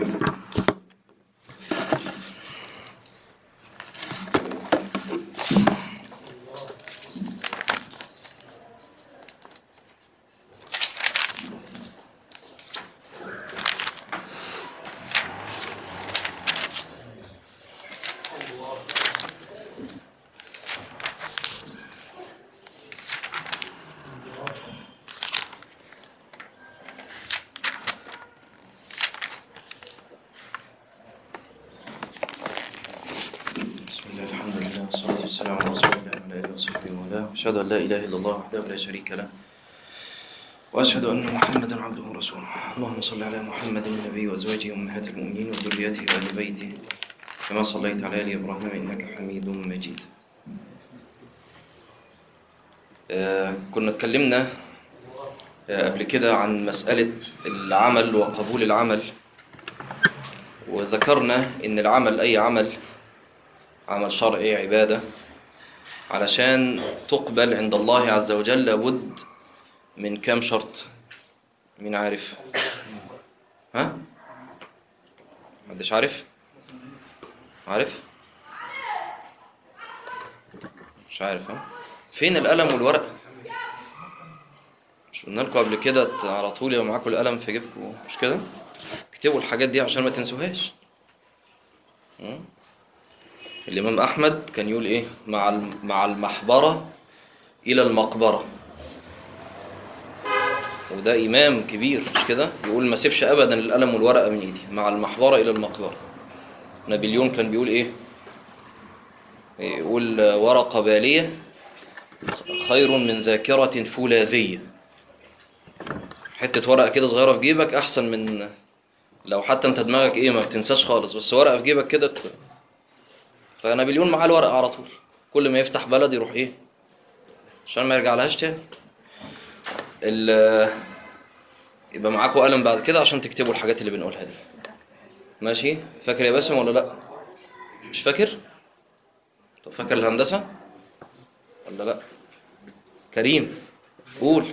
بسم الله الحمد لله والصلاة والسلام على رسول الله وعلى آله وصحبه ومن أشهد أن لا إله إلا الله وحده لا شريك له وأشهد أن محمدا عبده ورسوله اللهم صل على محمد النبي وأزواجه وأمهات المؤمنين وذريته وآل بيته كما صليت على آل إبراهيم إنك حميد مجيد آه كنا اتكلمنا آه قبل كده عن مسألة العمل وقبول العمل وذكرنا إن العمل أي عمل عمل شرعي عبادة علشان تقبل عند الله عز وجل لابد من كام شرط مين عارف ها محدش عارف عارف مش عارف ها فين القلم والورق مش قلنا لكم قبل كده على طول يبقى معاكم القلم في جيبكم مش كده اكتبوا الحاجات دي عشان ما تنسوهاش م? الإمام أحمد كان يقول إيه مع مع المحبرة إلى المقبرة وده إمام كبير مش كده يقول ما سيبش أبدا القلم والورقة من إيدي مع المحبرة إلى المقبرة نابليون كان بيقول إيه يقول ورقة بالية خير من ذاكرة فولاذية حتة ورقة كده صغيرة في جيبك أحسن من لو حتى أنت دماغك إيه ما بتنساش خالص بس ورقة في جيبك كده فنابليون معاه الورقة على طول كل ما يفتح بلد يروح ايه عشان ما يرجع لهاش تاني يبقى معاكم قلم بعد كده عشان تكتبوا الحاجات اللي بنقولها دي ماشي فاكر يا باسم ولا لا مش فاكر طب فاكر الهندسة ولا لا كريم قول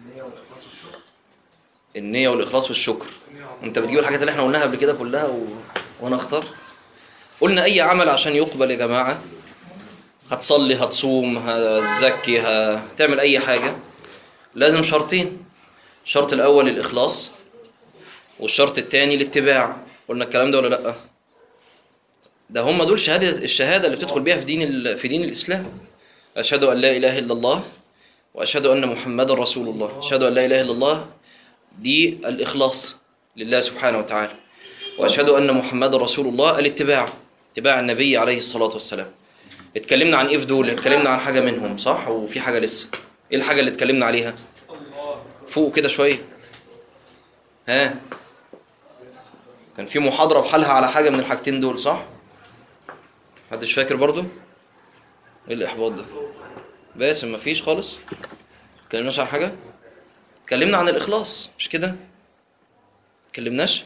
النية والإخلاص والشكر انت بتجيب الحاجات اللي احنا قلناها قبل كده كلها و... وانا اختار قلنا أي عمل عشان يقبل يا جماعة هتصلي هتصوم هتزكي هتعمل أي حاجة لازم شرطين الشرط الأول الإخلاص والشرط الثاني الاتباع قلنا الكلام ده ولا لأ ده هم دول شهادة الشهادة اللي بتدخل بيها في دين في دين الإسلام أشهد أن لا إله إلا الله وأشهد أن محمدا رسول الله أشهد أن لا إله إلا الله دي الإخلاص لله سبحانه وتعالى وأشهد أن محمدا رسول الله الاتباع اتباع النبي عليه الصلاة والسلام اتكلمنا عن ايه في دول اتكلمنا عن حاجة منهم صح وفي حاجة لسه ايه الحاجة اللي اتكلمنا عليها فوق كده شوية ها كان في محاضرة بحالها على حاجة من الحاجتين دول صح محدش فاكر برضو ايه الاحباط ده باسم مفيش خالص اتكلمناش عن حاجة اتكلمنا عن الاخلاص مش كده اتكلمناش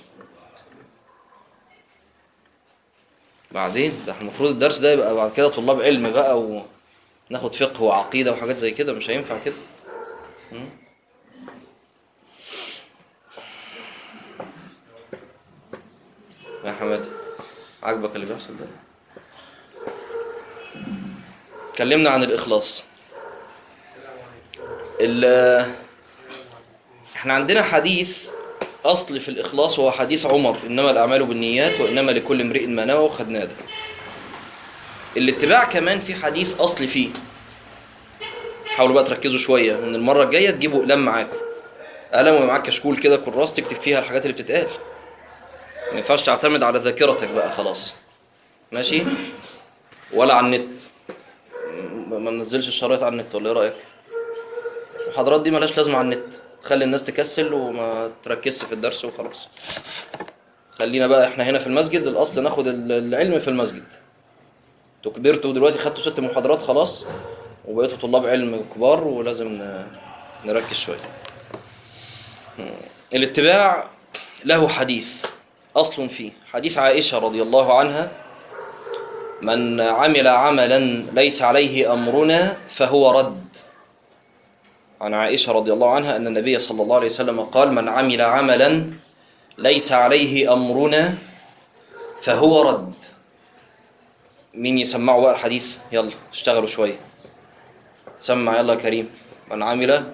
بعدين ده المفروض الدرس ده يبقى بعد كده طلاب علم بقى وناخد فقه وعقيدة وحاجات زي كده مش هينفع كده يا حماد عاجبك اللي بيحصل ده اتكلمنا عن الإخلاص احنا عندنا حديث أصل في الإخلاص وهو حديث عمر إنما الأعمال بالنيات وإنما لكل امرئ ما نوى وخدناه ده الاتباع كمان في حديث أصل فيه حاولوا بقى تركزوا شوية من المرة الجاية تجيبوا قلم معاكم قلم ومعاك كشكول كده كراس تكتب فيها الحاجات اللي بتتقال ما ينفعش تعتمد على ذاكرتك بقى خلاص ماشي ولا على النت ما ننزلش الشرايط على النت ولا ايه رايك المحاضرات دي ملهاش لازمه على النت تخلي الناس تكسل وما تركزش في الدرس وخلاص خلينا بقى احنا هنا في المسجد الاصل ناخد العلم في المسجد انتوا كبرتوا دلوقتي خدتوا ست محاضرات خلاص وبقيتوا طلاب علم كبار ولازم نركز شويه الاتباع له حديث اصل فيه حديث عائشه رضي الله عنها من عمل عملا ليس عليه امرنا فهو رد عن عائشة رضي الله عنها أن النبي صلى الله عليه وسلم قال من عمل عملا ليس عليه أمرنا فهو رد مين يسمعوا بقى الحديث يلا اشتغلوا شوية سمع يلا يا كريم من عمل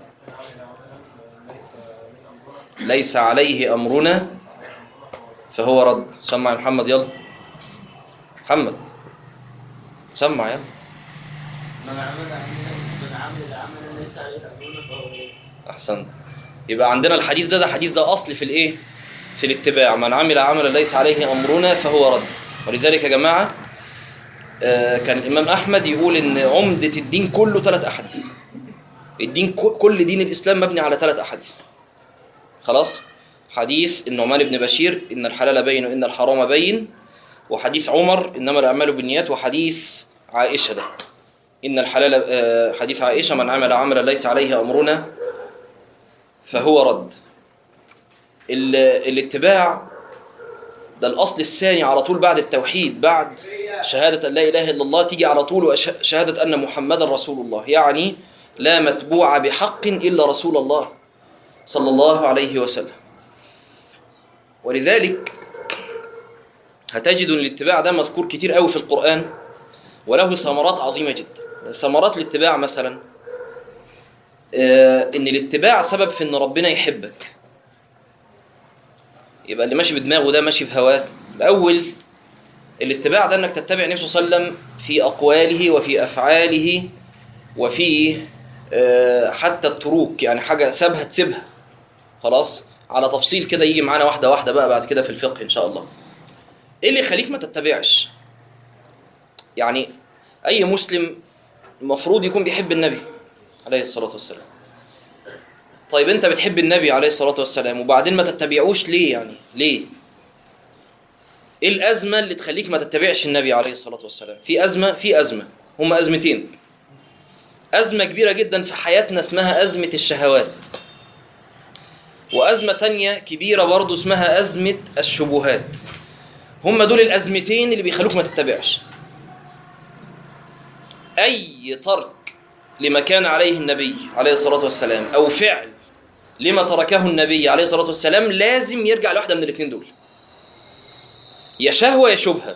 ليس عليه أمرنا فهو رد سمع يا محمد يلا محمد سمع يلا من عمل عملا من عمل عملا ليس عليه امرنا فهو أحسن يبقى عندنا الحديث ده ده حديث ده أصل في الإيه في الاتباع من عمل عملا ليس عليه أمرنا فهو رد ولذلك يا جماعة آه، كان الإمام أحمد يقول إن عمدة الدين كله ثلاث أحاديث الدين ك- كل دين الإسلام مبني على ثلاث أحاديث خلاص حديث النعمان بن بشير إن الحلال بين وإن الحرام بين وحديث عمر إنما الأعمال بالنيات وحديث عائشة ده إن الحلال آه، حديث عائشة من عمل عملا ليس عليه أمرنا فهو رد ال- الاتباع ده الأصل الثاني على طول بعد التوحيد بعد شهادة أن لا إله إلا الله تيجي على طول وش- شهادة أن محمدا رسول الله يعني لا متبوع بحق إلا رسول الله صلى الله عليه وسلم ولذلك هتجد أن الاتباع ده مذكور كتير قوي في القرآن وله ثمرات عظيمة جدا ثمرات الاتباع مثلا آه، ان الاتباع سبب في ان ربنا يحبك يبقى اللي ماشي بدماغه ده ماشي بهواه الاول الاتباع ده انك تتبع النبي صلى الله عليه وسلم في اقواله وفي افعاله وفي آه، حتى التروك يعني حاجه سابها تسيبها خلاص على تفصيل كده يجي معانا واحده واحده بقى بعد كده في الفقه ان شاء الله ايه اللي يخليك ما تتبعش يعني اي مسلم المفروض يكون بيحب النبي عليه الصلاة والسلام طيب انت بتحب النبي عليه الصلاة والسلام وبعدين ما تتبعوش ليه يعني ليه ايه الازمة اللي تخليك ما تتبعش النبي عليه الصلاة والسلام في ازمة في ازمة هما ازمتين ازمة كبيرة جدا في حياتنا اسمها ازمة الشهوات وازمة تانية كبيرة برضو اسمها ازمة الشبهات هما دول الازمتين اللي بيخلوك ما تتبعش اي ترك لما كان عليه النبي عليه الصلاة والسلام أو فعل لما تركه النبي عليه الصلاة والسلام لازم يرجع لواحدة من الاثنين دول يا شهوة يا شبهة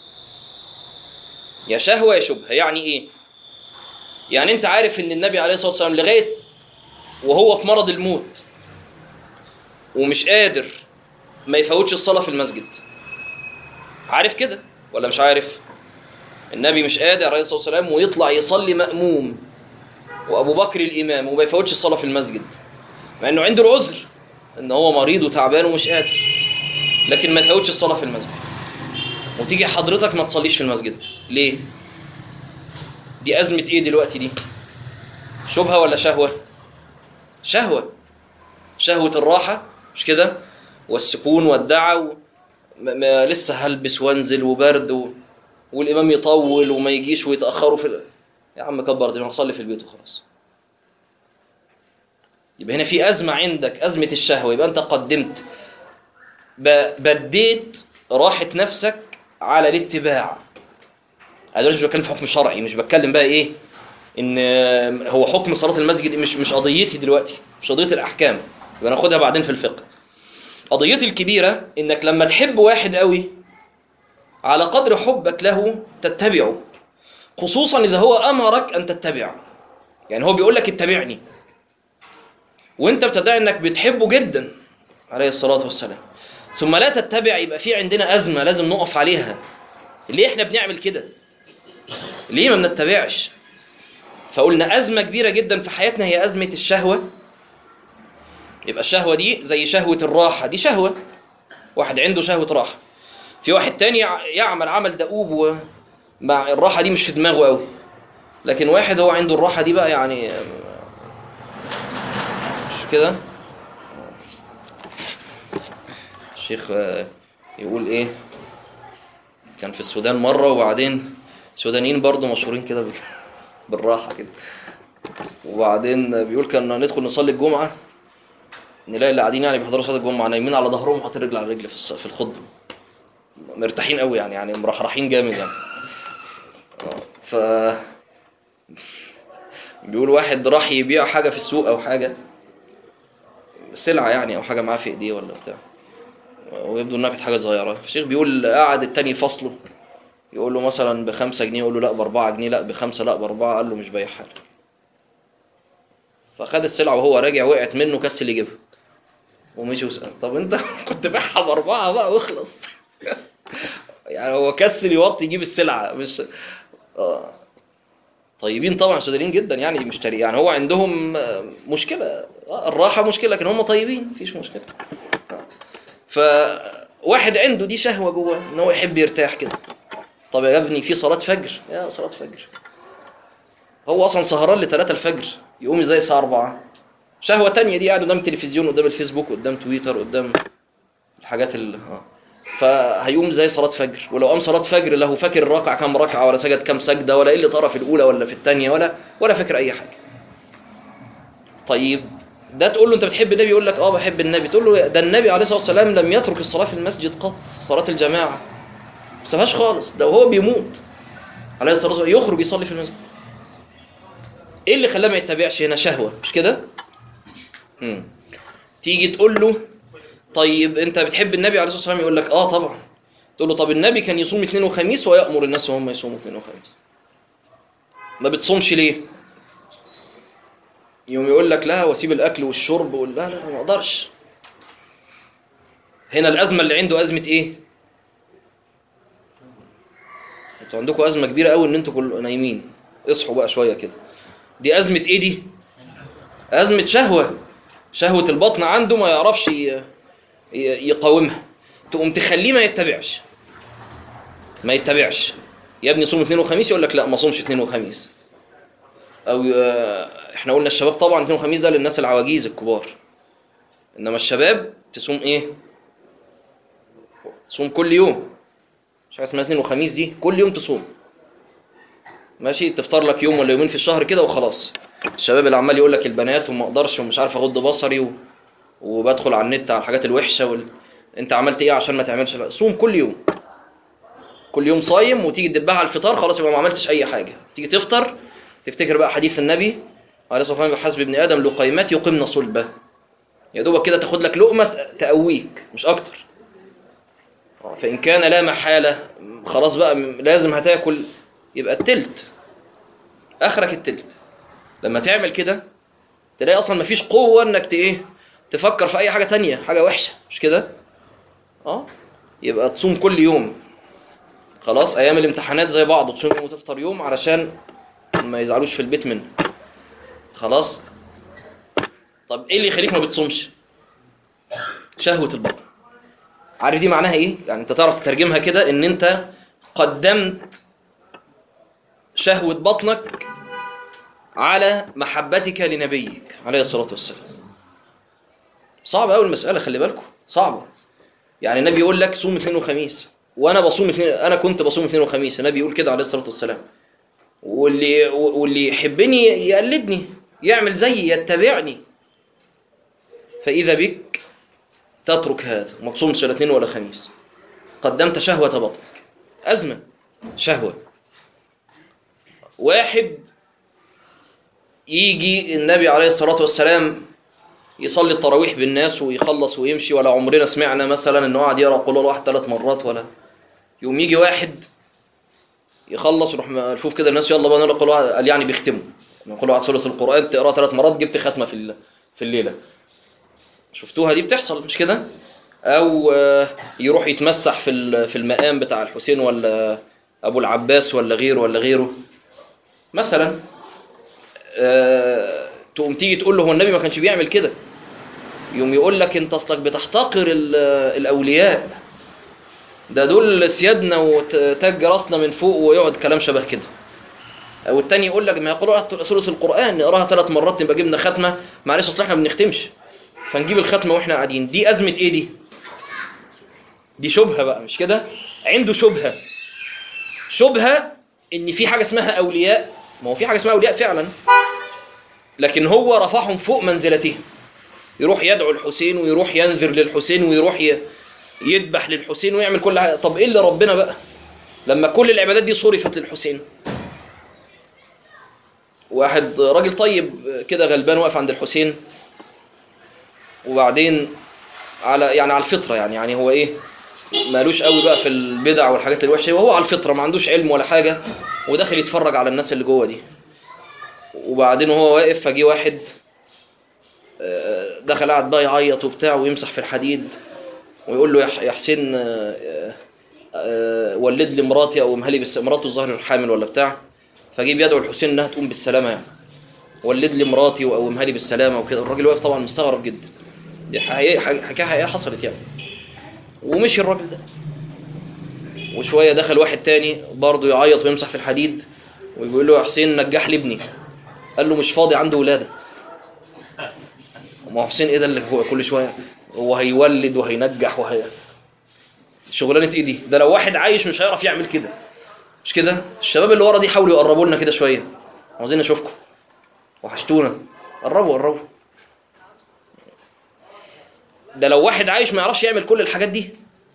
يا شهوة يا شبهة يعني إيه؟ يعني أنت عارف إن النبي عليه الصلاة والسلام لغاية وهو في مرض الموت ومش قادر ما يفوتش الصلاة في المسجد عارف كده ولا مش عارف؟ النبي مش قادر عليه الصلاة والسلام ويطلع يصلي مأموم وابو بكر الامام وما يفوتش الصلاه في المسجد مع انه عنده العذر ان هو مريض وتعبان ومش قادر لكن ما يفوتش الصلاه في المسجد وتيجي حضرتك ما تصليش في المسجد ليه دي ازمه ايه دلوقتي دي شبهه ولا شهوه شهوه شهوه الراحه مش كده والسكون والدعا و... ما... ما لسه هلبس وانزل وبرد و... والامام يطول وما يجيش ويتاخروا في ال- يا عم كبر دماغك صلي في البيت وخلاص يبقى هنا في أزمة عندك أزمة الشهوة يبقى أنت قدمت ب- بديت راحة نفسك على الاتباع أنا دلوقتي مش بتكلم في حكم شرعي مش بتكلم بقى إيه إن هو حكم صلاة المسجد مش مش قضيتي دلوقتي مش قضية الأحكام يبقى ناخدها بعدين في الفقه قضيتي الكبيرة إنك لما تحب واحد قوي على قدر حبك له تتبعه خصوصا إذا هو أمرك أن تتبع يعني هو بيقول لك اتبعني وانت بتدعي انك بتحبه جدا عليه الصلاة والسلام ثم لا تتبع يبقى في عندنا أزمة لازم نقف عليها ليه احنا بنعمل كده ليه ما بنتبعش فقلنا أزمة كبيرة جدا في حياتنا هي أزمة الشهوة يبقى الشهوة دي زي شهوة الراحة دي شهوة واحد عنده شهوة راحة في واحد تاني يع- يعمل عمل دؤوب و... مع الراحة دي مش في دماغه قوي لكن واحد هو عنده الراحة دي بقى يعني مش كده الشيخ آه، يقول ايه كان في السودان مرة وبعدين السودانيين برضو مشهورين كده بال- بالراحة كده وبعدين بيقول كنا ندخل نصلي الجمعة نلاقي اللي قاعدين يعني بيحضروا صلاة الجمعة نايمين على ظهرهم وحاطين رجل على رجل في الص- في الخطبة مرتاحين قوي يعني يعني مرحرحين جامد يعني ف بيقول واحد راح يبيع حاجة في السوق أو حاجة سلعة يعني أو حاجة معاه في إيديه ولا بتاع ويبدو انها كانت حاجه صغيره الشيخ بيقول قعد التاني فصله يقول له مثلا بخمسة جنيه يقول له لا باربعة جنيه لا بخمسة لا باربعة قال له مش بايع حاجة فخد السلعة وهو راجع وقعت منه كسل يجيبها ومشي وسأل طب انت كنت بايعها باربعة بقى واخلص يعني هو كسل يوطي يجيب السلعة مش آه. طيبين طبعا شديدين جدا يعني مشتري يعني هو عندهم آه، مشكلة آه، الراحة مشكلة لكن هم طيبين مفيش مشكلة فواحد عنده دي شهوة جوه ان هو يحب يرتاح كده طب يا ابني في صلاة فجر يا صلاة فجر هو اصلا سهران لثلاثة الفجر يقوم ازاي الساعة 4 شهوة تانية دي قاعد قدام التلفزيون قدام الفيسبوك قدام تويتر قدام الحاجات اللي اه فهيقوم زي صلاة فجر ولو قام صلاة فجر له فاكر ركع كام ركعة ولا سجد كام سجدة ولا ايه اللي طرى في الأولى ولا في الثانية ولا ولا فاكر أي حاجة طيب ده تقول له انت بتحب النبي يقول لك اه بحب النبي تقول له ده النبي عليه الصلاة والسلام لم يترك الصلاة في المسجد قط صلاة الجماعة ما سابهاش خالص ده وهو بيموت عليه الصلاة والسلام يخرج يصلي في المسجد ايه اللي خلاه ما يتبعش هنا شهوة مش كده مم. تيجي تقول له طيب انت بتحب النبي عليه الصلاه والسلام يقول لك اه طبعا تقول له طب النبي كان يصوم اثنين وخميس ويأمر الناس وهم يصوموا اثنين وخميس ما بتصومش ليه يوم يقول لك لا واسيب الاكل والشرب ولا لا لا ما اقدرش هنا الازمه اللي عنده ازمه ايه انتوا عندكم ازمه كبيره قوي ان انتوا كل نايمين اصحوا بقى شويه كده دي ازمه ايه دي ازمه شهوه شهوه البطن عنده ما يعرفش ي- ي- يقاومها تقوم تخليه ما يتبعش ما يتبعش يا ابني صوم اثنين وخميس يقول لك لا ما صومش اثنين وخميس او آه، احنا قلنا الشباب طبعا اثنين وخميس ده للناس العواجيز الكبار انما الشباب تصوم ايه تصوم كل يوم مش حاجه اسمها اثنين وخميس دي كل يوم تصوم ماشي تفطر لك يوم ولا يومين في الشهر كده وخلاص الشباب اللي عمال يقول لك البنات وما اقدرش ومش عارف اغض بصري و... وبدخل على النت على الحاجات الوحشه وال... انت عملت ايه عشان ما تعملش لا، صوم كل يوم كل يوم صايم وتيجي تدبها على الفطار خلاص يبقى ما عملتش اي حاجه تيجي تفطر تفتكر بقى حديث النبي عليه الصلاه والسلام بحسب ابن ادم لقيمات يقمن صلبه يا دوبك كده تاخد لك لقمه تقويك مش اكتر آه، فان كان لا محاله خلاص بقى م- لازم هتاكل يبقى التلت اخرك التلت لما تعمل كده تلاقي اصلا مفيش قوه انك ت- ايه تفكر في اي حاجه تانية حاجه وحشه مش كده اه يبقى تصوم كل يوم خلاص ايام الامتحانات زي بعض تصوم يوم وتفطر يوم علشان ما يزعلوش في البيت منه خلاص طب ايه اللي يخليك ما بتصومش شهوة البطن عارف دي معناها ايه يعني انت تعرف تترجمها كده ان انت قدمت شهوة بطنك على محبتك لنبيك عليه الصلاة والسلام صعبة أوي المسألة خلي بالكم صعبة يعني النبي يقول لك صوم اثنين وخميس وانا بصوم اثنين انا كنت بصوم اثنين وخميس النبي يقول كده عليه الصلاة والسلام واللي واللي يحبني يقلدني يعمل زيي يتبعني فإذا بك تترك هذا وما تصومش لا اثنين ولا خميس قدمت شهوة بطنك أزمة شهوة واحد يجي النبي عليه الصلاة والسلام يصلي التراويح بالناس ويخلص ويمشي ولا عمرنا سمعنا مثلا انه قاعد يقرا قول الله واحد ثلاث مرات ولا يوم يجي واحد يخلص يروح ملفوف كده الناس يلا بقى نقرا قول الله قال يعني بيختموا يقول واحد سوره القران تقرا ثلاث مرات جبت ختمه في ال- في الليله شفتوها دي بتحصل مش كده او آه، يروح يتمسح في ال- في المقام بتاع الحسين ولا ابو العباس ولا غيره ولا غيره مثلا آه، تقوم تيجي تقول له هو النبي ما كانش بيعمل كده يوم يقول لك انت اصلك بتحتقر ال- الاولياء ده دول سيادنا وتاج راسنا من فوق ويقعد كلام شبه كده او التاني يقول لك ما يقولوا ثلث القران نقراها ثلاث مرات نبقى جبنا ختمه معلش اصل احنا ما بنختمش فنجيب الختمه واحنا قاعدين دي ازمه ايه دي دي شبهه بقى مش كده عنده شبهه شبهه ان في حاجه اسمها اولياء ما هو في حاجه اسمها اولياء فعلا لكن هو رفعهم فوق منزلتهم يروح يدعو الحسين ويروح ينذر للحسين ويروح ي- يذبح للحسين ويعمل كل حاجه طب ايه اللي ربنا بقى لما كل العبادات دي صرفت للحسين واحد راجل طيب كده غلبان واقف عند الحسين وبعدين على يعني على الفطره يعني يعني هو ايه مالوش قوي بقى في البدع والحاجات الوحشه وهو على الفطره ما عندوش علم ولا حاجه وداخل يتفرج على الناس اللي جوه دي وبعدين وهو واقف فجي واحد آه، دخل قاعد بقى يعيط وبتاع ويمسح في الحديد ويقول له يا ح- يا حسين آه، آه، ولد لي مراتي او امهلي بس مراته الظاهر الحامل ولا بتاع فجي بيدعو الحسين انها تقوم بالسلامه يعني ولد لي مراتي او امهلي بالسلامه وكده الراجل واقف طبعا مستغرب جدا دي حقيقة حكايه حقيقيه حصلت يعني ومشي الراجل ده وشويه دخل واحد تاني برضه يعيط ويمسح في الحديد ويقول له يا حسين نجح لي ابني قال له مش فاضي عنده ولاده ما هو حسين ايه ده اللي هو كل شويه هو هيولد وهينجح وهي شغلانه ايه دي ده لو واحد عايش مش هيعرف يعمل كده مش كده الشباب اللي ورا دي حاولوا يقربوا لنا كده شويه عاوزين نشوفكم وحشتونا قربوا قربوا ده لو واحد عايش ما يعرفش يعمل كل الحاجات دي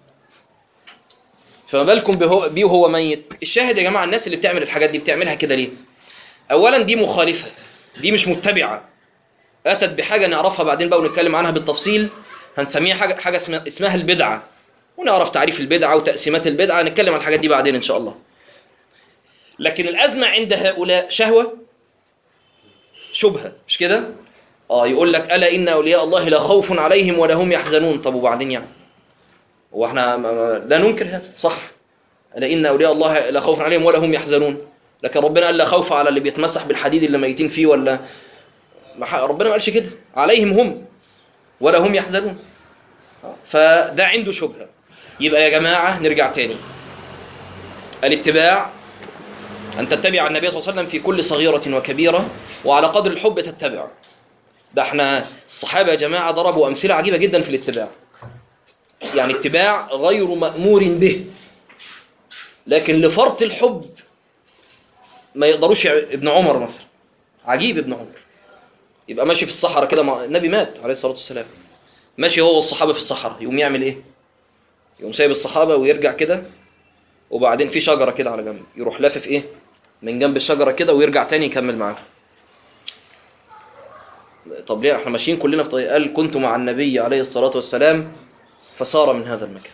فما بالكم به- بيه وهو ميت الشاهد يا جماعه الناس اللي بتعمل الحاجات دي بتعملها كده ليه اولا دي مخالفه دي مش متبعه اتت بحاجه نعرفها بعدين بقى ونتكلم عنها بالتفصيل هنسميها حاجه حاجه اسمها, اسمها البدعه ونعرف تعريف البدعه وتقسيمات البدعه نتكلم عن الحاجات دي بعدين ان شاء الله لكن الازمه عند هؤلاء شهوه شبهه مش كده اه يقول لك الا ان اولياء الله لا خوف عليهم ولا هم يحزنون طب وبعدين يعني هو احنا ما- ما- لا ننكر هذا صح الا ان اولياء الله لا خوف عليهم ولا هم يحزنون لكن ربنا قال لا خوف على اللي بيتمسح بالحديد اللي ميتين فيه ولا ما ح- ربنا ما قالش كده عليهم هم ولا هم يحزنون فده عنده شبهه يبقى يا جماعه نرجع تاني الاتباع أن تتبع النبي صلى الله عليه وسلم في كل صغيرة وكبيرة وعلى قدر الحب تتبعه ده احنا الصحابة يا جماعة ضربوا أمثلة عجيبة جدا في الاتباع يعني اتباع غير مأمور به لكن لفرط الحب ما يقدروش يع- ابن عمر مثلا عجيب ابن عمر يبقى ماشي في الصحراء كده مع النبي مات عليه الصلاة والسلام ماشي هو والصحابة في الصحراء يقوم يعمل ايه يقوم سايب الصحابة ويرجع كده وبعدين في شجرة كده على جنب يروح لافف ايه من جنب الشجرة كده ويرجع تاني يكمل معاهم طب ليه احنا ماشيين كلنا في طريق قال كنت مع النبي عليه الصلاة والسلام فصار من هذا المكان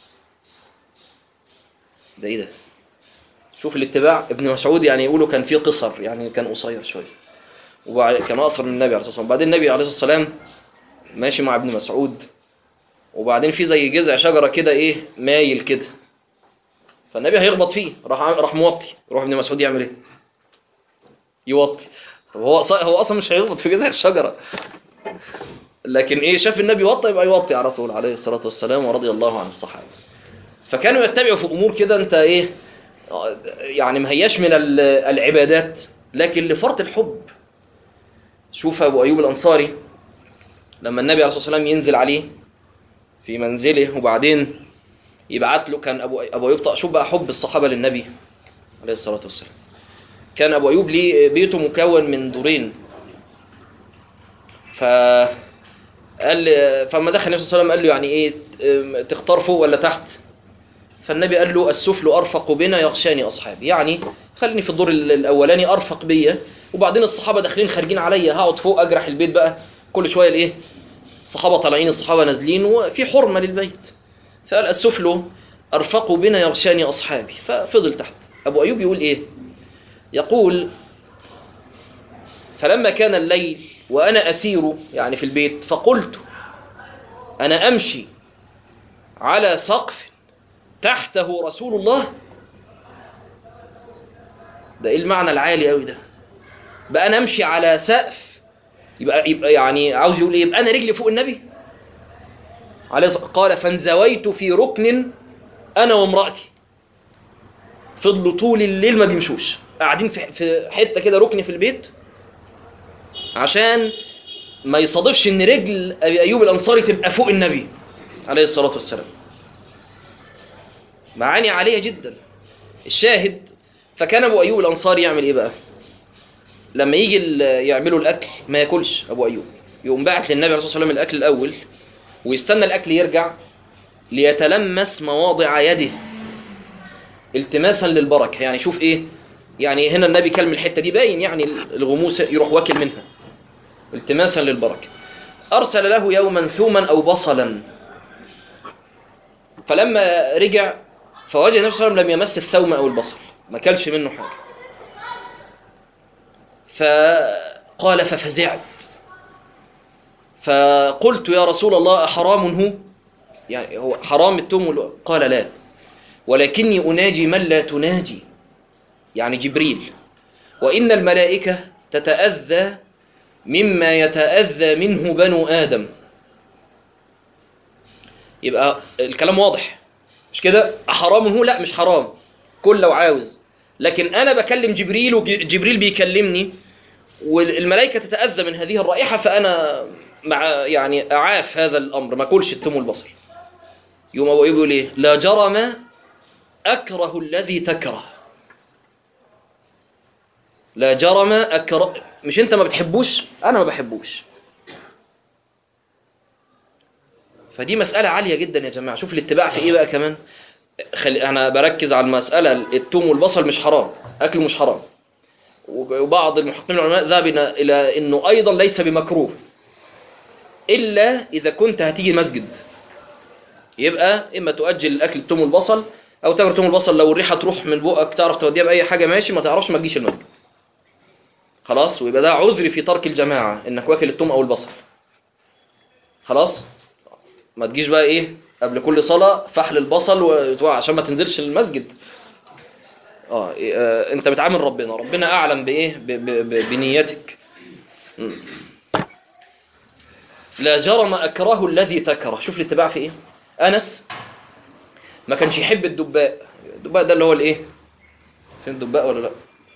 ده ايه ده شوف الاتباع ابن مسعود يعني يقولوا كان فيه قصر يعني كان قصير شوية وبعد كان اقصر من النبي عليه الصلاة والسلام بعدين النبي عليه الصلاة والسلام ماشي مع ابن مسعود وبعدين في زي جذع شجرة كده ايه مايل كده فالنبي هيخبط فيه راح عام- راح موطي يروح ابن مسعود يعمل ايه يوطي طب هو أص- هو اصلا مش هيخبط في جذع الشجره لكن ايه شاف النبي يوطي يبقى يوطي على طول عليه الصلاه والسلام ورضي الله عن الصحابه فكانوا يتبعوا في امور كده انت ايه آه، يعني ما هياش من ال- العبادات لكن لفرط الحب شوف ابو ايوب الانصاري لما النبي عليه الصلاه والسلام ينزل عليه في منزله وبعدين يبعت له كان ابو ابو ايوب شوف بقى حب الصحابه للنبي عليه الصلاه والسلام كان ابو ايوب ليه بيته مكون من دورين ف قال فما دخل النبي صلى الله عليه وسلم قال له يعني ايه ام، تختار فوق ولا تحت فالنبي قال له السفل ارفق بنا يغشاني اصحابي يعني خليني في الدور ال- الاولاني ارفق بيا وبعدين الصحابه داخلين خارجين عليا هقعد فوق اجرح البيت بقى كل شويه الايه الصحابه طالعين الصحابه نازلين وفي حرمه للبيت فقال السفل أرفق بنا يغشاني أصحابي ففضل تحت أبو أيوب يقول إيه يقول فلما كان الليل وأنا أسير يعني في البيت فقلت أنا أمشي على سقف تحته رسول الله ده إيه المعنى العالي أوي ده بقى أنا أمشي على سقف يبقى, يبقى يعني عاوز يقول إيه يبقى أنا رجلي فوق النبي عليه الصلاة- قال فانزويت في ركن انا وامرأتي فضلوا طول الليل ما بيمشوش قاعدين في في حته كده ركن في البيت عشان ما يصادفش ان رجل ابي ايوب الانصاري تبقى فوق النبي عليه الصلاه والسلام معاني عاليه جدا الشاهد فكان ابو ايوب الانصاري يعمل ايه بقى لما يجي ال- يعملوا الاكل ما ياكلش ابو ايوب يقوم باعت للنبي عليه الصلاه والسلام الاكل الاول ويستنى الاكل يرجع ليتلمس مواضع يده التماسا للبركه يعني شوف ايه يعني هنا النبي كلم الحته دي باين يعني الغموس يروح واكل منها التماسا للبركه ارسل له يوما ثوما او بصلا فلما رجع فوجد النبي صلى الله عليه وسلم لم يمس الثوم او البصل ما كلش منه حاجه فقال ففزعت فقلت يا رسول الله أحرام هو يعني هو حرام التوم ولا- قال لا ولكني أناجي من لا تناجي يعني جبريل وإن الملائكة تتأذى مما يتأذى منه بنو آدم يبقى الكلام واضح مش كده حرام هو لا مش حرام كل لو عاوز لكن أنا بكلم جبريل وجبريل بيكلمني والملائكة تتأذى من هذه الرائحة فأنا مع يعني أعاف هذا الأمر ما كلش التم والبصر يوم هو يقول إيه لا جرم أكره الذي تكره لا جرم أكره مش أنت ما بتحبوش أنا ما بحبوش فدي مسألة عالية جدا يا جماعة شوف الاتباع في إيه بقى كمان خلي أنا بركز على المسألة التوم والبصل مش حرام أكله مش حرام وبعض المحققين العلماء ذهب إلى- إلى أنه أيضا ليس بمكروه إلا إذا كنت هتيجي المسجد يبقى إما تؤجل الأكل التوم والبصل أو تاكل التوم والبصل لو الريحة تروح من بقك تعرف توديها بأي حاجة ماشي ما تعرفش ما تجيش المسجد خلاص ويبقى ده عذر في ترك الجماعة إنك واكل التوم أو البصل خلاص ما تجيش بقى إيه قبل كل صلاة فحل البصل و- عشان ما تنزلش المسجد اه إيه، آه، انت بتعامل ربنا ربنا اعلم بايه ب- ب- ب- بنيتك مم. لا جرم اكره الذي تكره شوف الاتباع في ايه انس ما كانش يحب الدباء الدباء ده اللي هو الايه فين الدباء ولا لا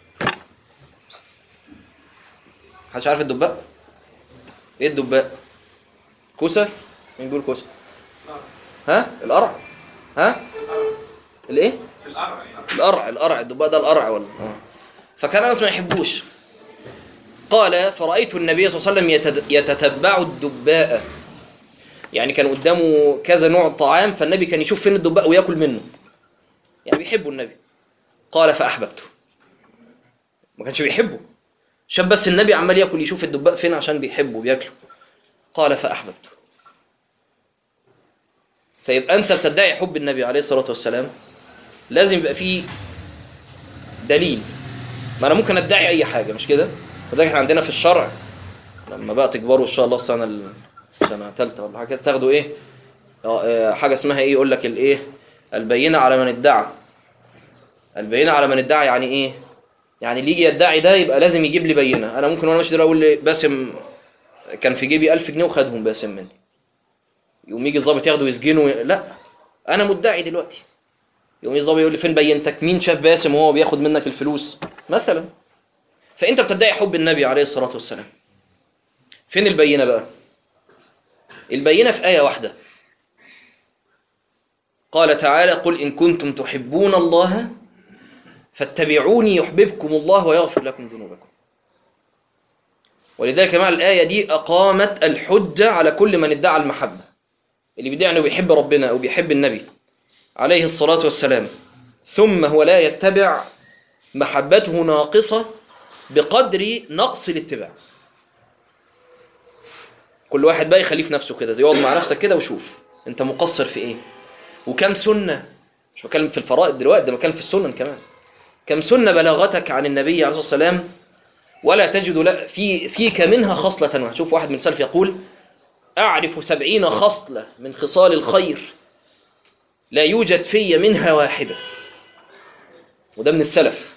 محدش عارف الدباء ايه الدباء كوسه مين بيقول كوسه ها القرع ها الايه القرع القرع الدباء ده القرع ولا آه. فكان انس ما يحبوش قال فرأيت النبي صلى الله عليه وسلم يتد- يتتبع الدباء يعني كان قدامه كذا نوع طعام فالنبي كان يشوف فين الدباء وياكل منه يعني بيحبه النبي قال فأحببته ما كانش بيحبه شاف بس النبي عمال ياكل يشوف الدباء فين عشان بيحبه بياكله قال فأحببته فيبقى أنت بتدعي حب النبي عليه الصلاة والسلام لازم يبقى فيه دليل ما انا ممكن ادعي اي حاجه مش كده فده احنا عندنا في الشرع لما بقى تكبروا ان شاء الله السنه ال- سنه ثالثه ولا حاجه كده تاخدوا ايه آه، آه، حاجه اسمها ايه يقول لك الايه البينه على من ادعى البينه على من ادعى يعني ايه يعني اللي يجي يدعي ده يبقى لازم يجيب لي بينه انا ممكن وانا ماشي دلوقتي اقول لي باسم كان في جيبي 1000 جنيه وخدهم باسم مني يقوم يجي الظابط ياخده ويسجنه لا انا مدعي دلوقتي يقوم الظابط يقول لي فين بينتك مين شاف باسم وهو بياخد منك الفلوس مثلا فانت بتدعي حب النبي عليه الصلاه والسلام فين البينه بقى البينه في ايه واحده قال تعالى قل ان كنتم تحبون الله فاتبعوني يحببكم الله ويغفر لكم ذنوبكم ولذلك مع الآية دي أقامت الحجة على كل من ادعى المحبة اللي بيدعي أنه بيحب ربنا أو بيحب النبي عليه الصلاة والسلام ثم هو لا يتبع محبته ناقصة بقدر نقص الاتباع كل واحد بقى يخليه في نفسه كده زي يقعد مع نفسك كده وشوف انت مقصر في ايه وكم سنة مش بتكلم في الفرائض دلوقتي ده بتكلم في السنن كمان كم سنة بلغتك عن النبي عليه الصلاة والسلام ولا تجد لا في فيك منها خصلة واحدة شوف واحد من السلف يقول أعرف سبعين خصلة من خصال الخير لا يوجد في منها واحدة وده من السلف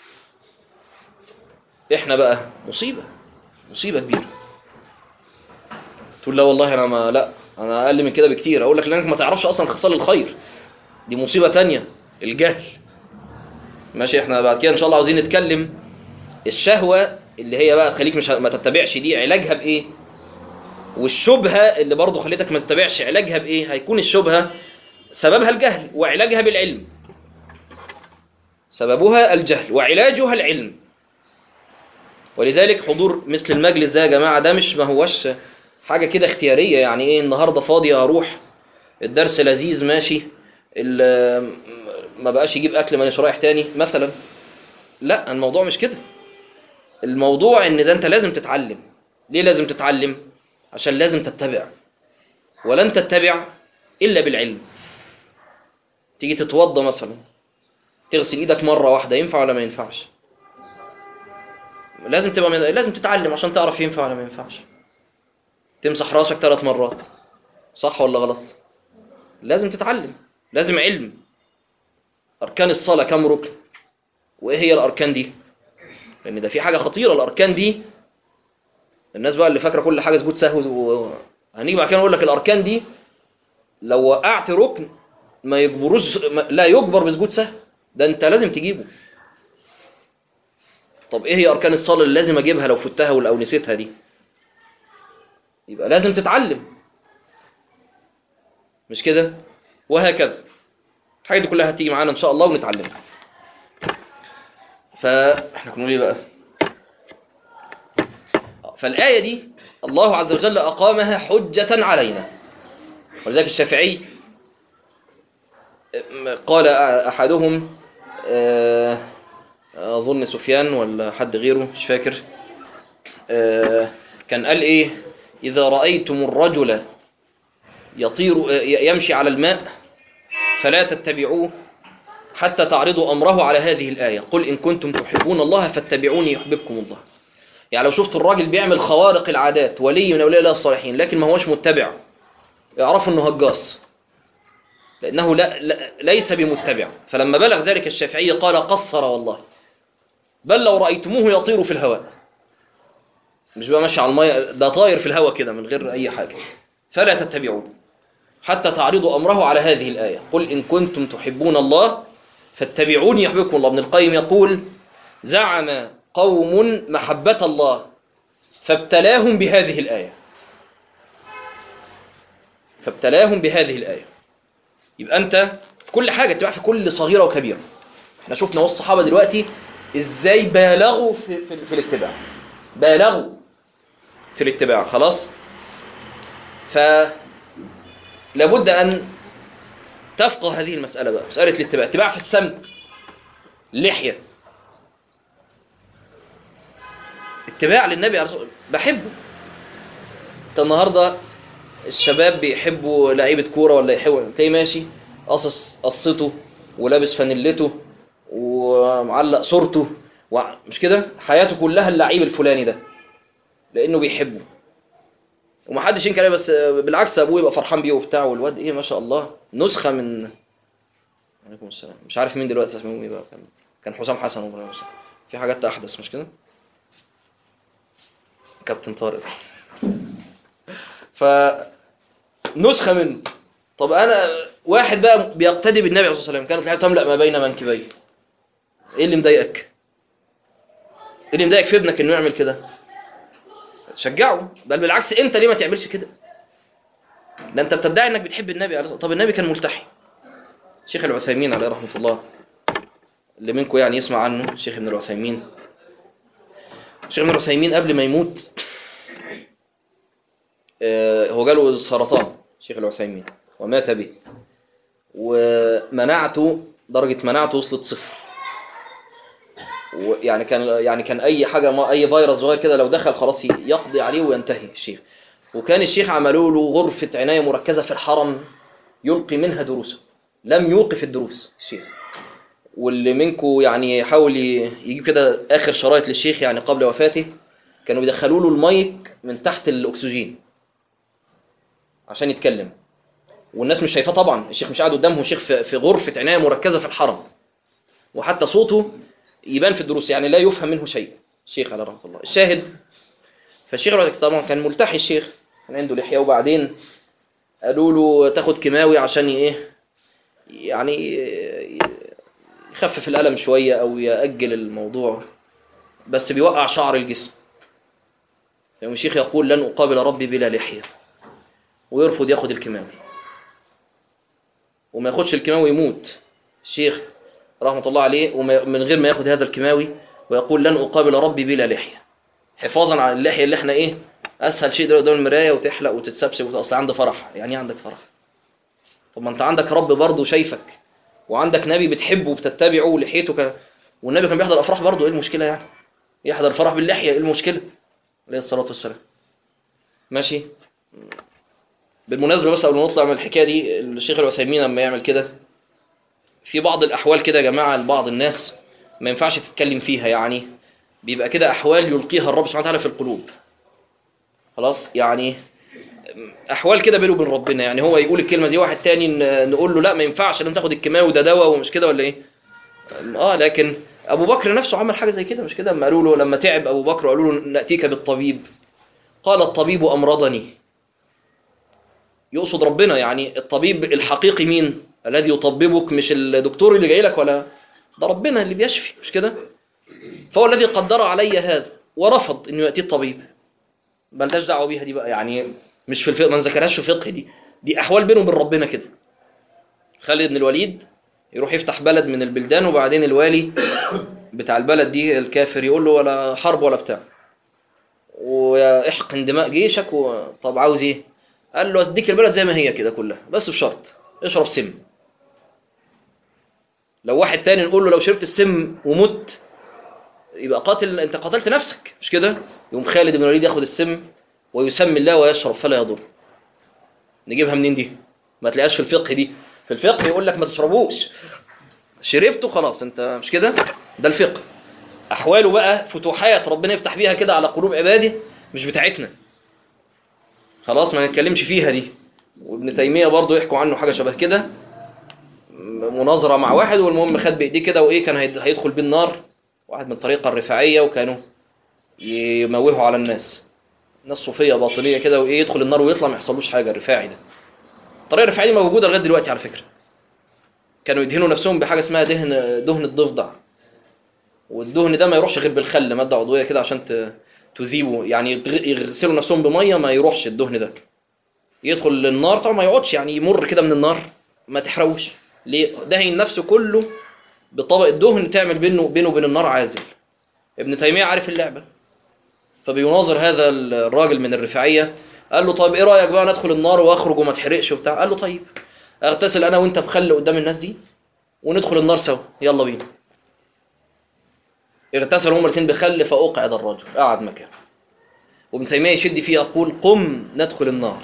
احنا بقى مصيبة مصيبة كبيرة تقول لا والله انا ما لا انا اقل من كده بكتير اقول لك لانك ما تعرفش اصلا خصال الخير دي مصيبة تانية الجهل ماشي احنا بعد كده ان شاء الله عاوزين نتكلم الشهوة اللي هي بقى تخليك مش ما تتبعش دي علاجها بايه والشبهة اللي برضه خليتك ما تتبعش علاجها بايه هيكون الشبهة سببها الجهل وعلاجها بالعلم سببها الجهل وعلاجها العلم ولذلك حضور مثل المجلس ده يا جماعة ده مش ما هوش حاجة كده اختيارية يعني ايه النهاردة فاضي اروح الدرس لذيذ ماشي ال- ما بقاش يجيب اكل مانيش رايح تاني مثلا لا الموضوع مش كده الموضوع ان ده انت لازم تتعلم ليه لازم تيجي تتوضى مثلا تغسل ايدك مره واحده ينفع ولا ما ينفعش لازم تبقى لازم تتعلم عشان تعرف ينفع ولا ما ينفعش تمسح راسك ثلاث مرات صح ولا غلط لازم تتعلم لازم علم اركان الصلاه كم ركن وايه هي الاركان دي لان ده في حاجه خطيره الاركان دي الناس بقى اللي فاكره كل حاجه سجود سهو و... هنيجي بعد كده نقول لك الاركان دي لو وقعت ركن ما يجبروش ما... لا يجبر بسجود سهو ده انت لازم تجيبه طب ايه هي اركان الصلاه اللي لازم اجيبها لو فتها ولا او نسيتها دي يبقى لازم تتعلم مش كده وهكذا الحاجات دي كلها هتيجي معانا ان شاء الله ونتعلمها فاحنا كنا ايه بقى فالآية دي الله عز وجل أقامها حجة علينا ولذلك الشافعي قال أحدهم آه، أظن سفيان ولا حد غيره مش فاكر آه، كان قال إيه إذا رأيتم الرجل يطير آه، يمشي على الماء فلا تتبعوه حتى تعرضوا أمره على هذه الآية قل إن كنتم تحبون الله فاتبعوني يحببكم الله يعني لو شفت الراجل بيعمل خوارق العادات ولي من أولياء الله الصالحين لكن ما هوش متبع يعرفوا أنه هجاص لأنه لا لا ليس بمتبع فلما بلغ ذلك الشافعي قال قصر والله بل لو رأيتموه يطير في الهواء مش بقى ماشي على المية ده طاير في الهواء كده من غير أي حاجة فلا تتبعوه حتى تعرضوا أمره على هذه الآية قل إن كنتم تحبون الله فاتبعوني يحببكم الله ابن القيم يقول زعم قوم محبة الله فابتلاهم بهذه الآية فابتلاهم بهذه الآية يبقى أنت كل حاجة تبقى في كل صغيرة وكبيرة احنا شفنا والصحابة دلوقتي ازاي بالغوا في, في, في الاتباع بالغوا في الاتباع خلاص ف لابد أن تفقه هذه المسألة بقى مسألة الاتباع اتباع في السمت اللحية اتباع للنبي عليه الصلاة والسلام بحبه انت النهاردة الشباب بيحبوا لعيبة كورة ولا يحبوا تلاقيه ماشي قصص قصته ولابس فانيلته ومعلق صورته وع- مش كده حياته كلها اللعيب الفلاني ده لانه بيحبه ومحدش ينكر عليه بس بالعكس ابوه يبقى فرحان بيه وبتاع والواد ايه ما شاء الله نسخه من عليكم السلام مش عارف مين دلوقتي اسمه ايه بقى كان كان حسام حسن وابراهيم حسن في حاجات احدث مش كده كابتن طارق ف نسخه منه طب انا واحد بقى بيقتدي بالنبي عليه الصلاه والسلام كانت الحياه تملا ما بين منكبيه ايه اللي مضايقك ايه اللي مضايقك في ابنك انه يعمل كده شجعه بل بالعكس انت ليه ما تعملش كده ده انت بتدعي انك بتحب النبي عليه الصلاة- طب النبي كان ملتحي شيخ العثيمين عليه رحمة الله اللي منكم يعني يسمع عنه شيخ ابن العثيمين شيخ ابن العثيمين قبل ما يموت آه، هو جاله السرطان شيخ العثيمين ومات به ومناعته درجة مناعته وصلت صفر ويعني كان يعني كان اي حاجه ما اي فيروس صغير كده لو دخل خلاص يقضي عليه وينتهي الشيخ وكان الشيخ عملوا له غرفه عنايه مركزه في الحرم يلقي منها دروسه لم يوقف الدروس الشيخ واللي منكم يعني يحاول ي- يجيب كده اخر شرايط للشيخ يعني قبل وفاته كانوا بيدخلوا له المايك من تحت الاكسجين عشان يتكلم والناس مش شايفاه طبعا الشيخ مش قاعد قدامهم الشيخ في في غرفه عنايه مركزه في الحرم وحتى صوته يبان في الدروس يعني لا يفهم منه شيء الشيخ على رحمه الله الشاهد فالشيخ رحمه طبعا كان ملتحي الشيخ كان عنده لحيه وبعدين قالوا له تاخد كيماوي عشان ايه يعني يخفف الالم شويه او ياجل الموضوع بس بيوقع شعر الجسم يعني الشيخ يقول لن اقابل ربي بلا لحيه ويرفض ياخد الكيماوي وما ياخدش الكيماوي يموت الشيخ رحمة الله عليه وما- من غير ما ياخد هذا الكيماوي ويقول لن أقابل ربي بلا لحية حفاظا على اللحية اللي احنا ايه أسهل شيء دلوقتي قدام المراية وتحلق وتتسبسب وت- أصل عندي فرح يعني ايه عندك فرح طب ما أنت عندك رب برضه شايفك وعندك نبي بتحبه وبتتبعه ولحيته ك... والنبي كان بيحضر أفراح برضه ايه المشكلة يعني يحضر فرح باللحية ايه المشكلة عليه الصلاة والسلام ماشي بالمناسبة بس قبل ما نطلع من الحكاية دي الشيخ العثيمين لما يعمل كده في بعض الأحوال كده يا جماعة لبعض الناس ما ينفعش تتكلم فيها يعني بيبقى كده أحوال يلقيها الرب سبحانه وتعالى في القلوب خلاص يعني أحوال كده بينه وبين ربنا يعني هو يقول الكلمة دي واحد تاني ن- نقول له لا ما ينفعش لازم تاخد الكيماوي ده دواء ومش كده ولا إيه اه لكن أبو بكر نفسه عمل حاجة زي كده مش كده لما قالوا له لما تعب أبو بكر وقالوا له نأتيك بالطبيب قال الطبيب أمرضني يقصد ربنا يعني الطبيب الحقيقي مين الذي يطببك مش الدكتور اللي جاي لك ولا ده ربنا اللي بيشفي مش كده فهو الذي قدر علي هذا ورفض انه ياتي الطبيب ملناش دعوه بيها دي بقى يعني مش في الفقه ما نذكرهاش في الفقه دي دي احوال بينه وبين ربنا كده خالد بن الوليد يروح يفتح بلد من البلدان وبعدين الوالي بتاع البلد دي الكافر يقول له ولا حرب ولا بتاع واحقن دماء جيشك و... طب عاوز ايه قال له اديك البلد زي ما هي كده كلها بس بشرط اشرب سم لو واحد تاني نقول له لو شربت السم ومت يبقى قاتل انت قتلت نفسك مش كده يقوم خالد بن الوليد ياخد السم ويسمي الله ويشرب فلا يضر نجيبها منين دي ما تلاقيهاش في الفقه دي في الفقه يقول لك ما تشربوش شربته خلاص انت مش كده ده الفقه احواله بقى فتوحات ربنا يفتح بيها كده على قلوب عباده مش بتاعتنا خلاص ما نتكلمش فيها دي وابن تيمية برضه يحكوا عنه حاجة شبه كده مناظرة مع واحد والمهم خد بإيديه كده وإيه كان هيد- هيدخل بيه النار واحد من الطريقة الرفاعية وكانوا يموهوا على الناس ناس صوفية باطنية كده وإيه يدخل النار ويطلع ما يحصلوش حاجة الرفاعي ده الطريقة الرفاعية دي موجودة لغاية دلوقتي على فكرة كانوا يدهنوا نفسهم بحاجة اسمها دهن دهن الضفدع والدهن ده ما يروحش غير بالخل مادة عضوية كده عشان ت- تذيبه يعني يغ- يغسلوا نفسهم بمية ما يروحش الدهن ده يدخل النار طبعا ما يقعدش يعني يمر كده من النار ما تحرقوش ليه دهن نفسه كله بطبق الدهن تعمل بينه بينه وبين النار عازل ابن تيمية عارف اللعبة فبيناظر هذا الراجل من الرفاعية قال له طيب ايه رأيك بقى ندخل النار واخرج وما تحرقش وبتاع قال له طيب اغتسل انا وانت بخل قدام الناس دي وندخل النار سوا يلا بينا اغتسلوا هما الاثنين بخل فاقعد الرجل قعد مكانه وابن تيمية يشد فيه يقول قم ندخل النار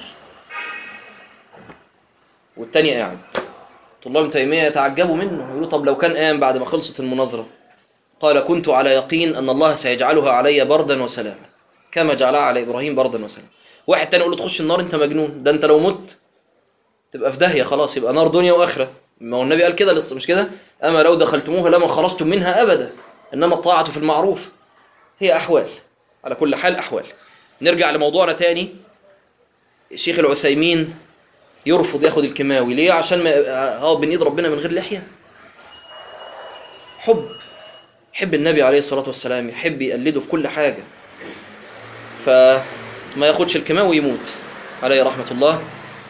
والتاني قاعد طلاب ابن تيمية يتعجبوا منه يقولوا طب لو كان قام بعد ما خلصت المناظرة قال كنت على يقين أن الله سيجعلها علي بردا وسلاما كما جعلها على إبراهيم بردا وسلاما واحد تاني يقول له تخش النار انت مجنون ده انت لو مت تبقى في داهية خلاص يبقى نار دنيا وآخرة ما هو النبي قال كده لسه مش كده أما لو دخلتموها لما خرجتم منها أبدا إنما الطاعة في المعروف هي أحوال على كل حال أحوال نرجع لموضوعنا تاني الشيخ العثيمين يرفض ياخد الكيماوي ليه عشان ما اه بين ايد ربنا من غير لحيه حب يحب النبي عليه الصلاه والسلام يحب يقلده في كل حاجه فما ياخدش الكيماوي يموت عليه رحمه الله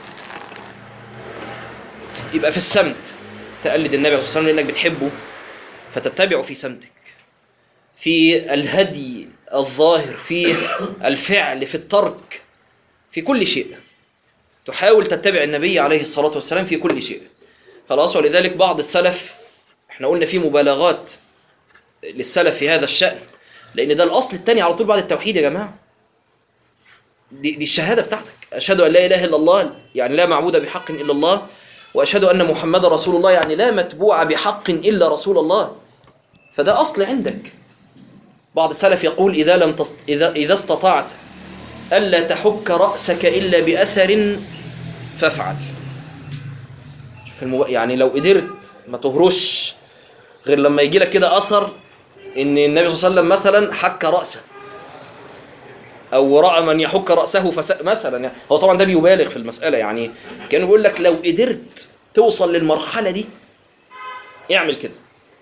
يبقى في السمت تقلد النبي عليه الصلاه والسلام لانك بتحبه فتتبعه في سمتك في الهدي الظاهر في الفعل في الترك في كل شيء تحاول تتبع النبي عليه الصلاة والسلام في كل شيء خلاص ولذلك بعض السلف احنا قلنا في مبالغات للسلف في هذا الشأن لأن ده الأصل الثاني على طول بعد التوحيد يا جماعة دي, دي الشهادة بتاعتك أشهد أن لا إله إلا الله يعني لا معبود بحق إلا الله وأشهد أن محمد رسول الله يعني لا متبوع بحق إلا رسول الله فده أصل عندك بعض السلف يقول إذا, لم تست... إذا, إذا استطعت ألا تحك رأسك إلا بأثر فافعل في المب... يعني لو قدرت ما تهرش غير لما يجي لك كده أثر إن النبي صلى الله عليه وسلم مثلا حك رأسه أو رأى من يحك رأسه فس... مثلا يعني هو طبعا ده بيبالغ في المسألة يعني كانوا بيقول لك لو قدرت توصل للمرحلة دي اعمل كده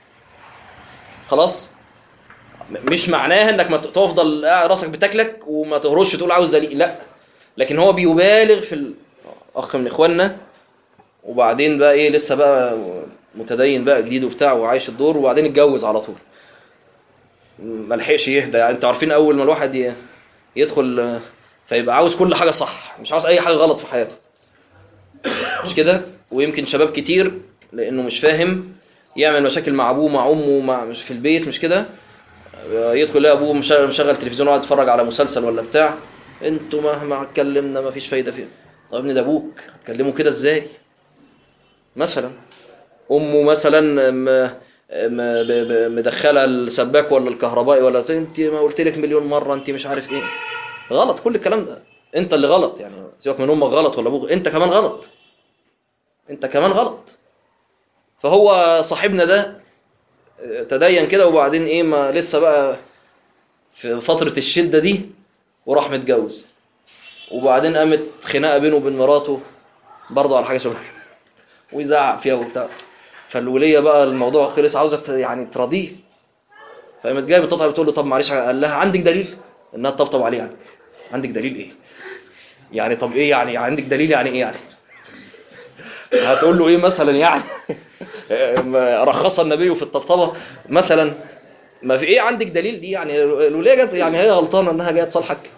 خلاص مش معناها انك ما تفضل راسك بتاكلك وما تهرش تقول عاوز دليل لا لكن هو بيبالغ في ال... اخ من اخواننا وبعدين بقى ايه لسه بقى متدين بقى جديد وبتاع وعايش الدور وبعدين اتجوز على طول ما لحقش يهدى يعني انتوا عارفين اول ما الواحد ي... يدخل فيبقى عاوز كل حاجه صح مش عاوز اي حاجه غلط في حياته مش كده ويمكن شباب كتير لانه مش فاهم يعمل مشاكل مع ابوه مع امه مع مش في البيت مش كده يدخل يلاقي ابوه مشغل, مشغل تلفزيون وقاعد يتفرج على مسلسل ولا بتاع انتوا مهما اتكلمنا ما فيش فايده فيه طب ابني ده ابوك هتكلمه كده ازاي مثلا امه مثلا م- م- ب- ب- مدخله السباك ولا الكهربائي ولا انت ما قلت لك مليون مره انت مش عارف ايه غلط كل الكلام ده انت اللي غلط يعني سيبك من امك غلط ولا ابوك انت كمان غلط انت كمان غلط فهو صاحبنا ده اه، تدين كده وبعدين ايه ما لسه بقى في فتره الشده دي وراح متجوز وبعدين قامت خناقه بينه وبين مراته برضه على حاجه شبه كده. ويزعق فيها وبتاع فالوليه بقى الموضوع خلص عاوزه ت- يعني تراضيه فقامت جايه بتطلع بتقول له طب معلش قال لها عندك دليل انها تطبطب عليه يعني عندك دليل ايه يعني طب ايه يعني عندك دليل يعني ايه يعني هتقول له ايه مثلا يعني ما رخص النبي في الطبطبه مثلا ما في ايه عندك دليل دي يعني الوليه جت يعني هي غلطانه انها جايه تصالحك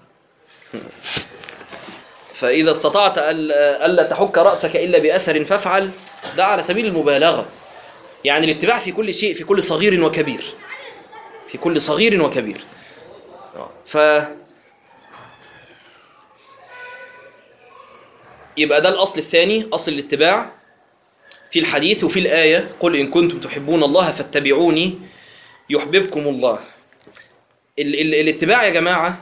فإذا استطعت أل- ألا تحك رأسك إلا بأثر فافعل ده على سبيل المبالغة يعني الاتباع في كل شيء في كل صغير وكبير في كل صغير وكبير آه. ف يبقى ده الأصل الثاني أصل الاتباع في الحديث وفي الآية قل إن كنتم تحبون الله فاتبعوني يحببكم الله ال ال الاتباع يا جماعة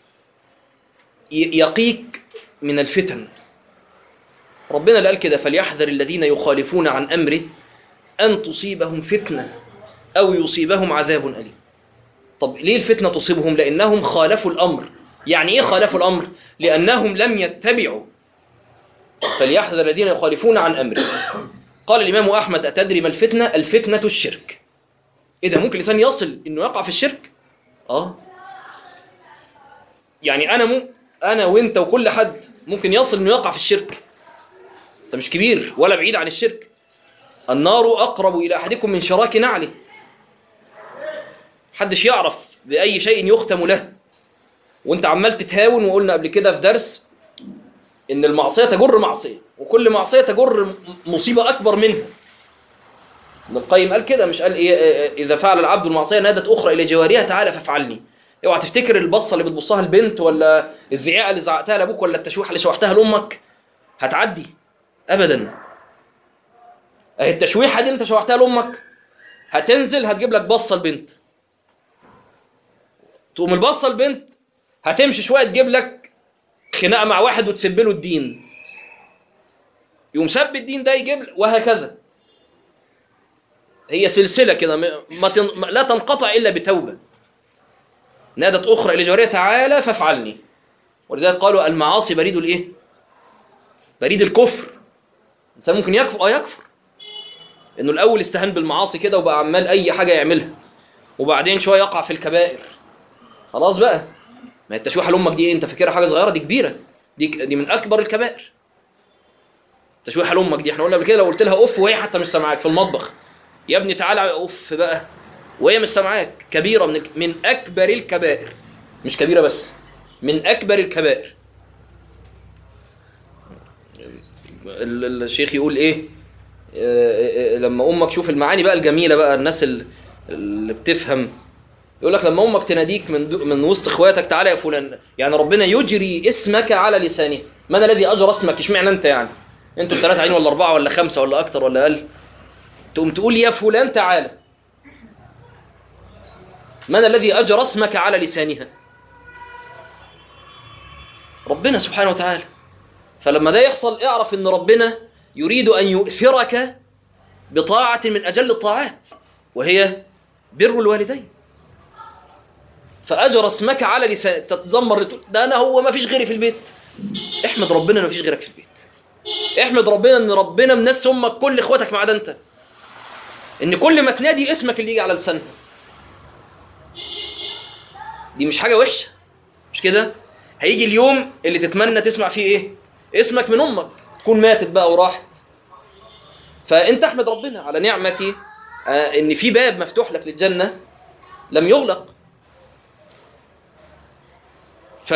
ي- يقيك من الفتن ربنا اللي قال كده فليحذر الذين يخالفون عن أمره أن تصيبهم فتنة أو يصيبهم عذاب أليم طب ليه الفتنة تصيبهم لأنهم خالفوا الأمر يعني إيه خالفوا الأمر لأنهم لم يتبعوا فليحذر الذين يخالفون عن أمره قال الإمام أحمد أتدري ما الفتنة الفتنة الشرك إيه ده ممكن الإنسان يصل إنه يقع في الشرك آه يعني أنا مو أنا وأنت وكل حد ممكن يصل إنه يقع في الشرك ده مش كبير ولا بعيد عن الشرك النار أقرب إلى أحدكم من شراك نعله محدش يعرف بأي شيء يختم له وانت عمال تتهاون وقلنا قبل كده في درس ان المعصية تجر معصية وكل معصية تجر م- مصيبة أكبر منها ابن القيم قال كده مش قال إيه إيه- إذا فعل العبد المعصية نادت أخرى إلى جوارها تعالى فافعلني اوعى تفتكر البصة اللي بتبصها البنت ولا الزعيقة اللي زعقتها لأبوك ولا التشويحة اللي شوحتها لأمك هتعدي أبدا اهي التشويحة دي اللي انت شوحتها لأمك هتنزل هتجيب لك بصة البنت تقوم البصة البنت هتمشي شوية تجيب لك خناقة مع واحد وتسب له الدين يقوم سب الدين ده يجيب وهكذا هي سلسلة كده ما ما تن... ما- لا تنقطع إلا بتوبة نادت أخرى إلى جوارها تعالى فافعلني ولذلك قالوا المعاصي بريد الإيه؟ بريد الكفر الإنسان ممكن يكفر أه يكفر إنه الأول استهان بالمعاصي كده وبقى عمال أي حاجة يعملها وبعدين شوية يقع في الكبائر خلاص بقى ما هي التشويحة لأمك دي إيه؟ أنت فاكرها حاجة صغيرة دي كبيرة دي دي من أكبر الكبائر تشويحة لأمك دي احنا قلنا قبل كده لو قلت لها أوف وهي حتى مش سامعاك في المطبخ يا ابني تعالى أوف بقى وهي مش سامعاك كبيرة من من أكبر الكبائر مش كبيرة بس من أكبر الكبائر ال- ال- الشيخ يقول إيه آه، آه، لما أمك شوف المعاني بقى الجميلة بقى الناس ال- اللي بتفهم يقول لك لما امك تناديك من دو من وسط اخواتك تعالى يا فلان يعني ربنا يجري اسمك على لسانه من الذي اجرى اسمك اشمعنى انت يعني انتوا ثلاثة عين ولا اربعة ولا خمسة ولا اكتر ولا اقل تقوم تقول يا فلان تعالى من الذي اجرى اسمك على لسانها ربنا سبحانه وتعالى فلما ده يحصل اعرف ان ربنا يريد ان يؤثرك بطاعة من اجل الطاعات وهي بر الوالدين فاجر اسمك على لسان تتذمر تقول ده انا هو ما فيش غيري في البيت احمد ربنا ما فيش غيرك في البيت احمد ربنا ان ربنا منسي امك كل اخواتك ما عدا انت ان كل ما تنادي اسمك اللي يجي على لسانها دي مش حاجه وحشه مش كده هيجي اليوم اللي تتمنى تسمع فيه ايه اسمك من امك تكون ماتت بقى وراحت فانت احمد ربنا على نعمتي آه ان في باب مفتوح لك للجنه لم يغلق ف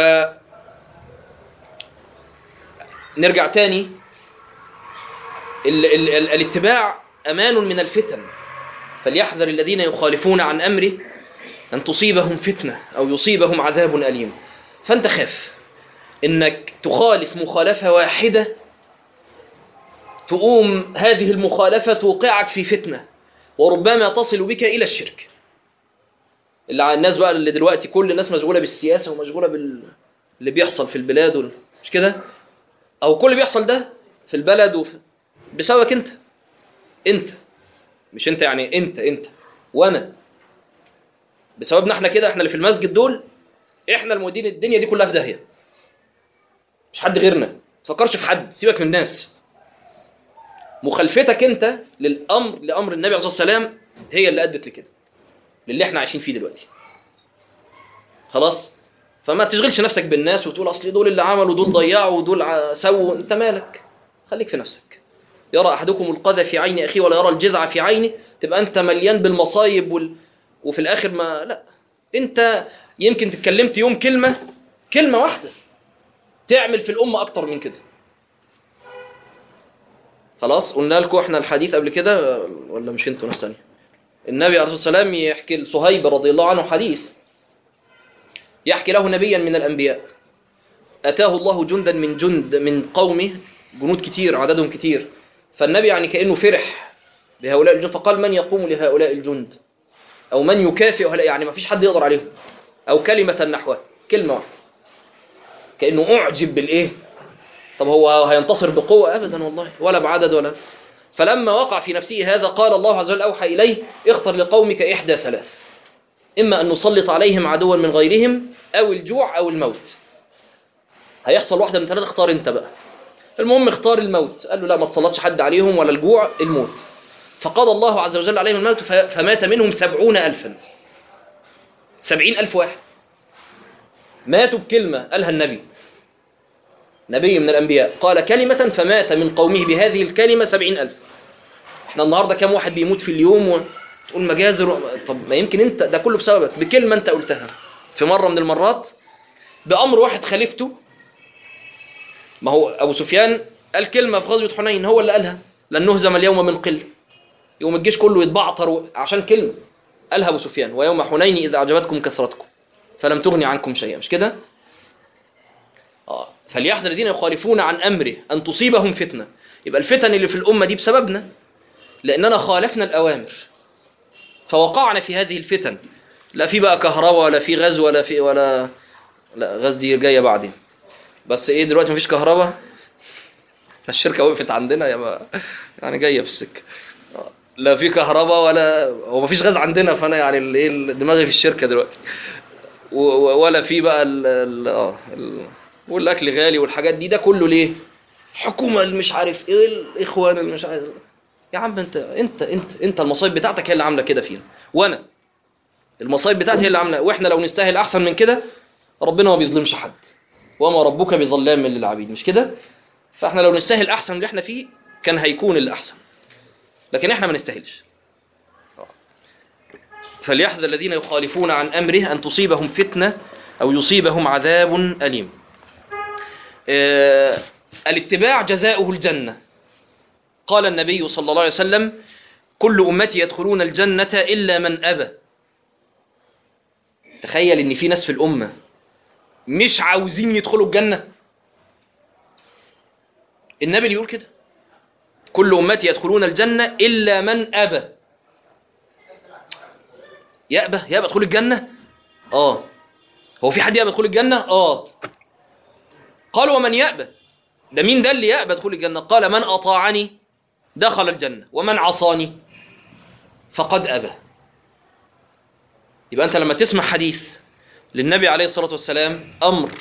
نرجع تاني ال ال ال الاتباع أمان من الفتن فليحذر الذين يخالفون عن أمره أن تصيبهم فتنة أو يصيبهم عذاب أليم فأنت خاف إنك تخالف مخالفة واحدة تقوم هذه المخالفة توقعك في فتنة وربما تصل بك إلى الشرك اللي على الناس بقى اللي دلوقتي كل الناس مشغولة بالسياسة ومشغولة بال اللي بيحصل في البلاد وال... مش كده أو كل اللي بيحصل ده في البلد وفي... بسببك أنت أنت مش أنت يعني أنت أنت وأنا بسببنا احنا كده احنا اللي في المسجد دول احنا المدين الدنيا دي كلها في داهية مش حد غيرنا ما تفكرش في حد سيبك من الناس مخالفتك انت للامر لامر النبي عليه الصلاه والسلام هي اللي ادت لكده للي احنا عايشين فيه دلوقتي خلاص فما تشغلش نفسك بالناس وتقول اصل دول اللي عملوا دول ضيعوا ودول ع- سووا انت مالك خليك في نفسك يرى احدكم القذى في عين اخيه ولا يرى الجذع في عينه تبقى انت مليان بالمصايب وال... وفي الاخر ما لا انت يمكن اتكلمت يوم كلمه كلمه واحده تعمل في الامه اكتر من كده خلاص قلنا لكم احنا الحديث قبل كده ولا مش انتوا ناس تانية النبي عليه الصلاه والسلام يحكي لصهيب رضي الله عنه حديث يحكي له نبيا من الانبياء اتاه الله جندا من جند من قومه جنود كتير عددهم كتير فالنبي يعني كانه فرح بهؤلاء الجند فقال من يقوم لهؤلاء الجند او من يكافئ هؤلاء يعني ما فيش حد يقدر عليهم او كلمه نحوها كلمه واحده كانه اعجب بالايه طب هو هينتصر بقوة أبدا والله ولا بعدد ولا فلما وقع في نفسه هذا قال الله عز وجل أوحى إليه اختر لقومك إحدى ثلاث إما أن نسلط عليهم عدوا من غيرهم أو الجوع أو الموت هيحصل واحدة من ثلاثة اختار أنت بقى المهم اختار الموت قال له لا ما تسلطش حد عليهم ولا الجوع الموت فقضى الله عز وجل عليهم الموت ف- فمات منهم سبعون ألفا سبعين ألف واحد ماتوا بكلمة قالها النبي نبي من الأنبياء قال كلمة فمات من قومه بهذه الكلمة سبعين ألف احنا النهاردة كم واحد بيموت في اليوم وتقول مجازر و... طب ما يمكن انت ده كله بسببك بكلمة انت قلتها في مرة من المرات بأمر واحد خليفته ما هو أبو سفيان قال كلمة في غزوة حنين هو اللي قالها لن نهزم اليوم من قلة يوم الجيش كله يتبعتر و- عشان كلمة قالها أبو سفيان ويوم حنين إذا أعجبتكم كثرتكم فلم تغني عنكم شيئا مش كده آه. فليحذر الذين يخالفون عن أمره أن تصيبهم فتنة يبقى الفتن اللي في الأمة دي بسببنا لأننا خالفنا الأوامر فوقعنا في هذه الفتن لا في بقى كهرباء ولا في غاز ولا في ولا لا غاز دي جاية بعدين بس ايه دلوقتي مفيش كهرباء الشركة وقفت عندنا يا ما يعني جاية في السكة آه. لا في كهرباء ولا هو مفيش غاز عندنا فانا يعني ال- ايه دماغي في الشركة دلوقتي و- و- ولا في بقى ال ال اه ال والاكل غالي والحاجات دي ده كله ليه الحكومه اللي مش عارف ايه الاخوان اللي مش عارف يا عم انت انت انت انت المصايب بتاعتك هي اللي عامله كده فينا وانا المصايب بتاعتي هي اللي عامله واحنا لو نستاهل احسن من كده ربنا ما بيظلمش حد وما ربك بظلام للعبيد مش كده فاحنا لو نستاهل احسن من اللي احنا فيه كان هيكون اللي احسن لكن احنا ما نستاهلش فليحذر الذين يخالفون عن امره ان تصيبهم فتنه او يصيبهم عذاب اليم آه، الاتباع جزاؤه الجنة قال النبي صلى الله عليه وسلم كل أمتي يدخلون الجنة إلا من أبى تخيل إن في ناس في الأمة مش عاوزين يدخلوا الجنة النبي اللي يقول كده كل أمتي يدخلون الجنة إلا من أبى يأبى يأبى يدخل الجنة آه هو في حد يأبى يدخل الجنة آه قال ومن يأبى ده مين ده اللي يأبى دخول الجنة قال من أطاعني دخل الجنة ومن عصاني فقد أبى يبقى أنت لما تسمع حديث للنبي عليه الصلاة والسلام أمر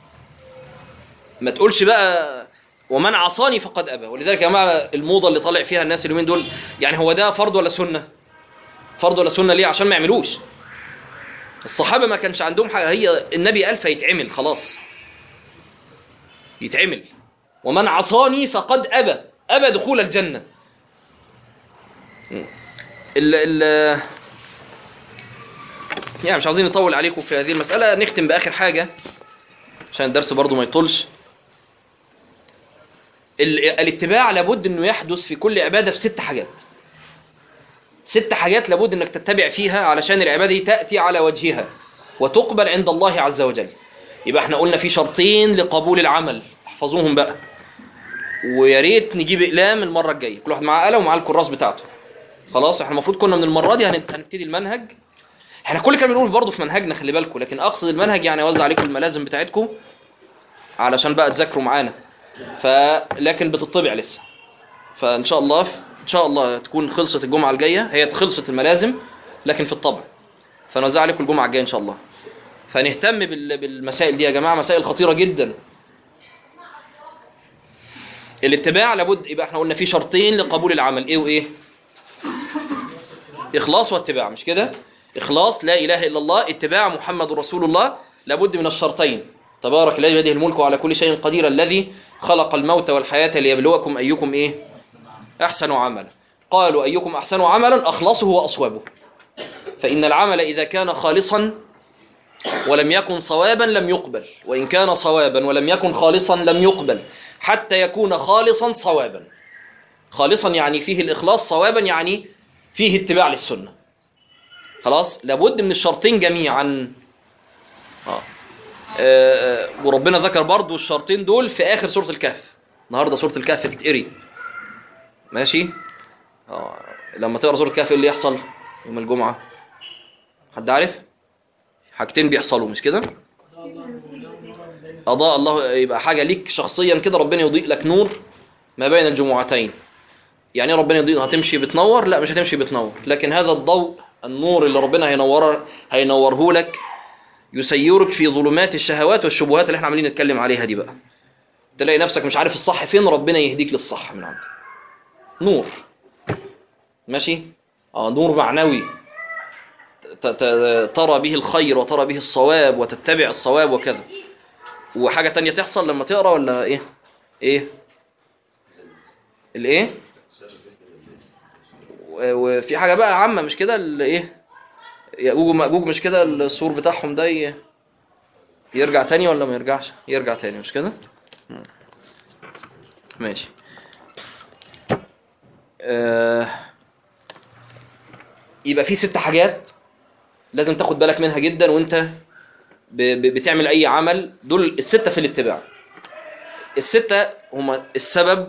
ما تقولش بقى ومن عصاني فقد أبى ولذلك يا جماعة الموضة اللي طالع فيها الناس اليومين دول يعني هو ده فرض ولا سنة فرض ولا سنة ليه عشان ما يعملوش الصحابة ما كانش عندهم حاجة هي النبي قال فيتعمل خلاص يتعمل ومن عصاني فقد أبى أبى دخول الجنة ال ال يعني مش عاوزين نطول عليكم في هذه المسألة نختم بآخر حاجة عشان الدرس برضو ما يطولش ال- الاتباع لابد انه يحدث في كل عبادة في ست حاجات ست حاجات لابد انك تتبع فيها علشان العبادة دي تأتي على وجهها وتقبل عند الله عز وجل يبقى احنا قلنا في شرطين لقبول العمل احفظوهم بقى ويا ريت نجيب اقلام المره الجايه كل واحد معاه قلم ومعاه الكراس بتاعته خلاص احنا المفروض كنا من المره دي هنت- هنبتدي المنهج احنا كل كلام بنقول برضه في منهجنا خلي بالكم لكن اقصد المنهج يعني اوزع عليكم الملازم بتاعتكم علشان بقى تذاكروا معانا ف لكن بتطبع لسه فان شاء الله ان شاء الله تكون خلصت الجمعه الجايه هي خلصت الملازم لكن في الطبع فنوزع عليكم الجمعه الجايه ان شاء الله فنهتم بال- بالمسائل دي يا جماعه مسائل خطيره جدا الاتباع لابد يبقى احنا قلنا في شرطين لقبول العمل ايه وايه اخلاص واتباع مش كده اخلاص لا اله الا الله اتباع محمد رسول الله لابد من الشرطين تبارك الذي بيده الملك وعلى كل شيء قدير الذي خلق الموت والحياة ليبلوكم ايكم ايه احسن عملا قالوا ايكم احسن عملا اخلصه واصوبه فان العمل اذا كان خالصا ولم يكن صوابا لم يقبل وإن كان صوابا ولم يكن خالصا لم يقبل حتى يكون خالصا صوابا خالصا يعني فيه الإخلاص صوابا يعني فيه اتباع للسنة خلاص لابد من الشرطين جميعا آه. آه، وربنا ذكر برضو الشرطين دول في آخر سورة الكهف النهاردة سورة الكهف تتقري ماشي آه. لما تقرأ سورة الكهف ايه اللي يحصل يوم الجمعة حد عارف حاجتين بيحصلوا مش كده أضاء الله يبقى حاجة ليك شخصيا كده ربنا يضيء لك نور ما بين الجمعتين يعني إيه ربنا يضيء هتمشي بتنور لا مش هتمشي بتنور لكن هذا الضوء النور اللي ربنا هينور هينوره لك يسيرك في ظلمات الشهوات والشبهات اللي احنا عاملين نتكلم عليها دي بقى تلاقي نفسك مش عارف الصح فين ربنا يهديك للصح من عنده نور ماشي اه نور معنوي ت- ت- ترى به الخير وترى به الصواب وتتبع الصواب وكذا وحاجة تانية تحصل لما تقرأ ولا ايه ايه الايه و- وفي حاجة بقى عامة مش كده الايه يأجوج ومأجوج مش كده السور بتاعهم ده ي- يرجع تاني ولا ما يرجعش يرجع تاني مش كده مم. ماشي آه يبقى في ست حاجات لازم تاخد بالك منها جدا وانت ب- ب- بتعمل اي عمل دول الستة في الاتباع الستة هما السبب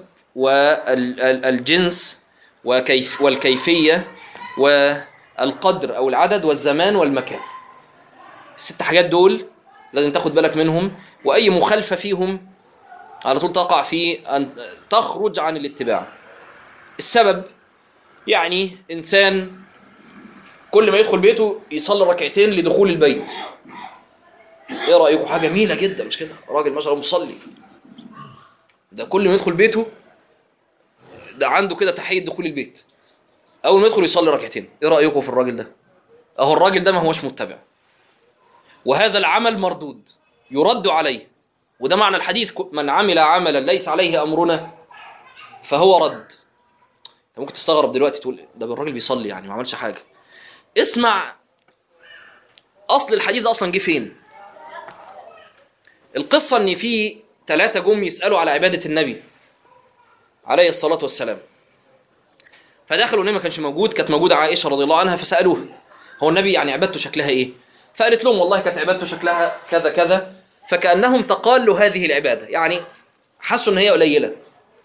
والجنس وكيف والكيفية والقدر او العدد والزمان والمكان الست حاجات دول لازم تاخد بالك منهم واي مخالفة فيهم على طول تقع في ان تخرج عن الاتباع السبب يعني انسان كل ما يدخل بيته يصلي ركعتين لدخول البيت ايه رايكم حاجه جميله جدا مش كده راجل ما شاء الله مصلي ده كل ما يدخل بيته ده عنده كده تحيه دخول البيت اول ما يدخل يصلي ركعتين ايه رايكم في الراجل ده اهو الراجل ده ما هوش متبع وهذا العمل مردود يرد عليه وده معنى الحديث من عمل عملا ليس عليه امرنا فهو رد انت ممكن تستغرب دلوقتي تقول ده الراجل بيصلي يعني ما عملش حاجه اسمع اصل الحديث ده اصلا جه فين القصه ان في ثلاثه جم يسالوا على عباده النبي عليه الصلاه والسلام فدخلوا النبي ما كانش موجود كانت موجوده عائشه رضي الله عنها فسالوه هو النبي يعني عبادته شكلها ايه فقالت لهم والله كانت عبادته شكلها كذا كذا فكانهم تقالوا هذه العباده يعني حسوا ان هي قليله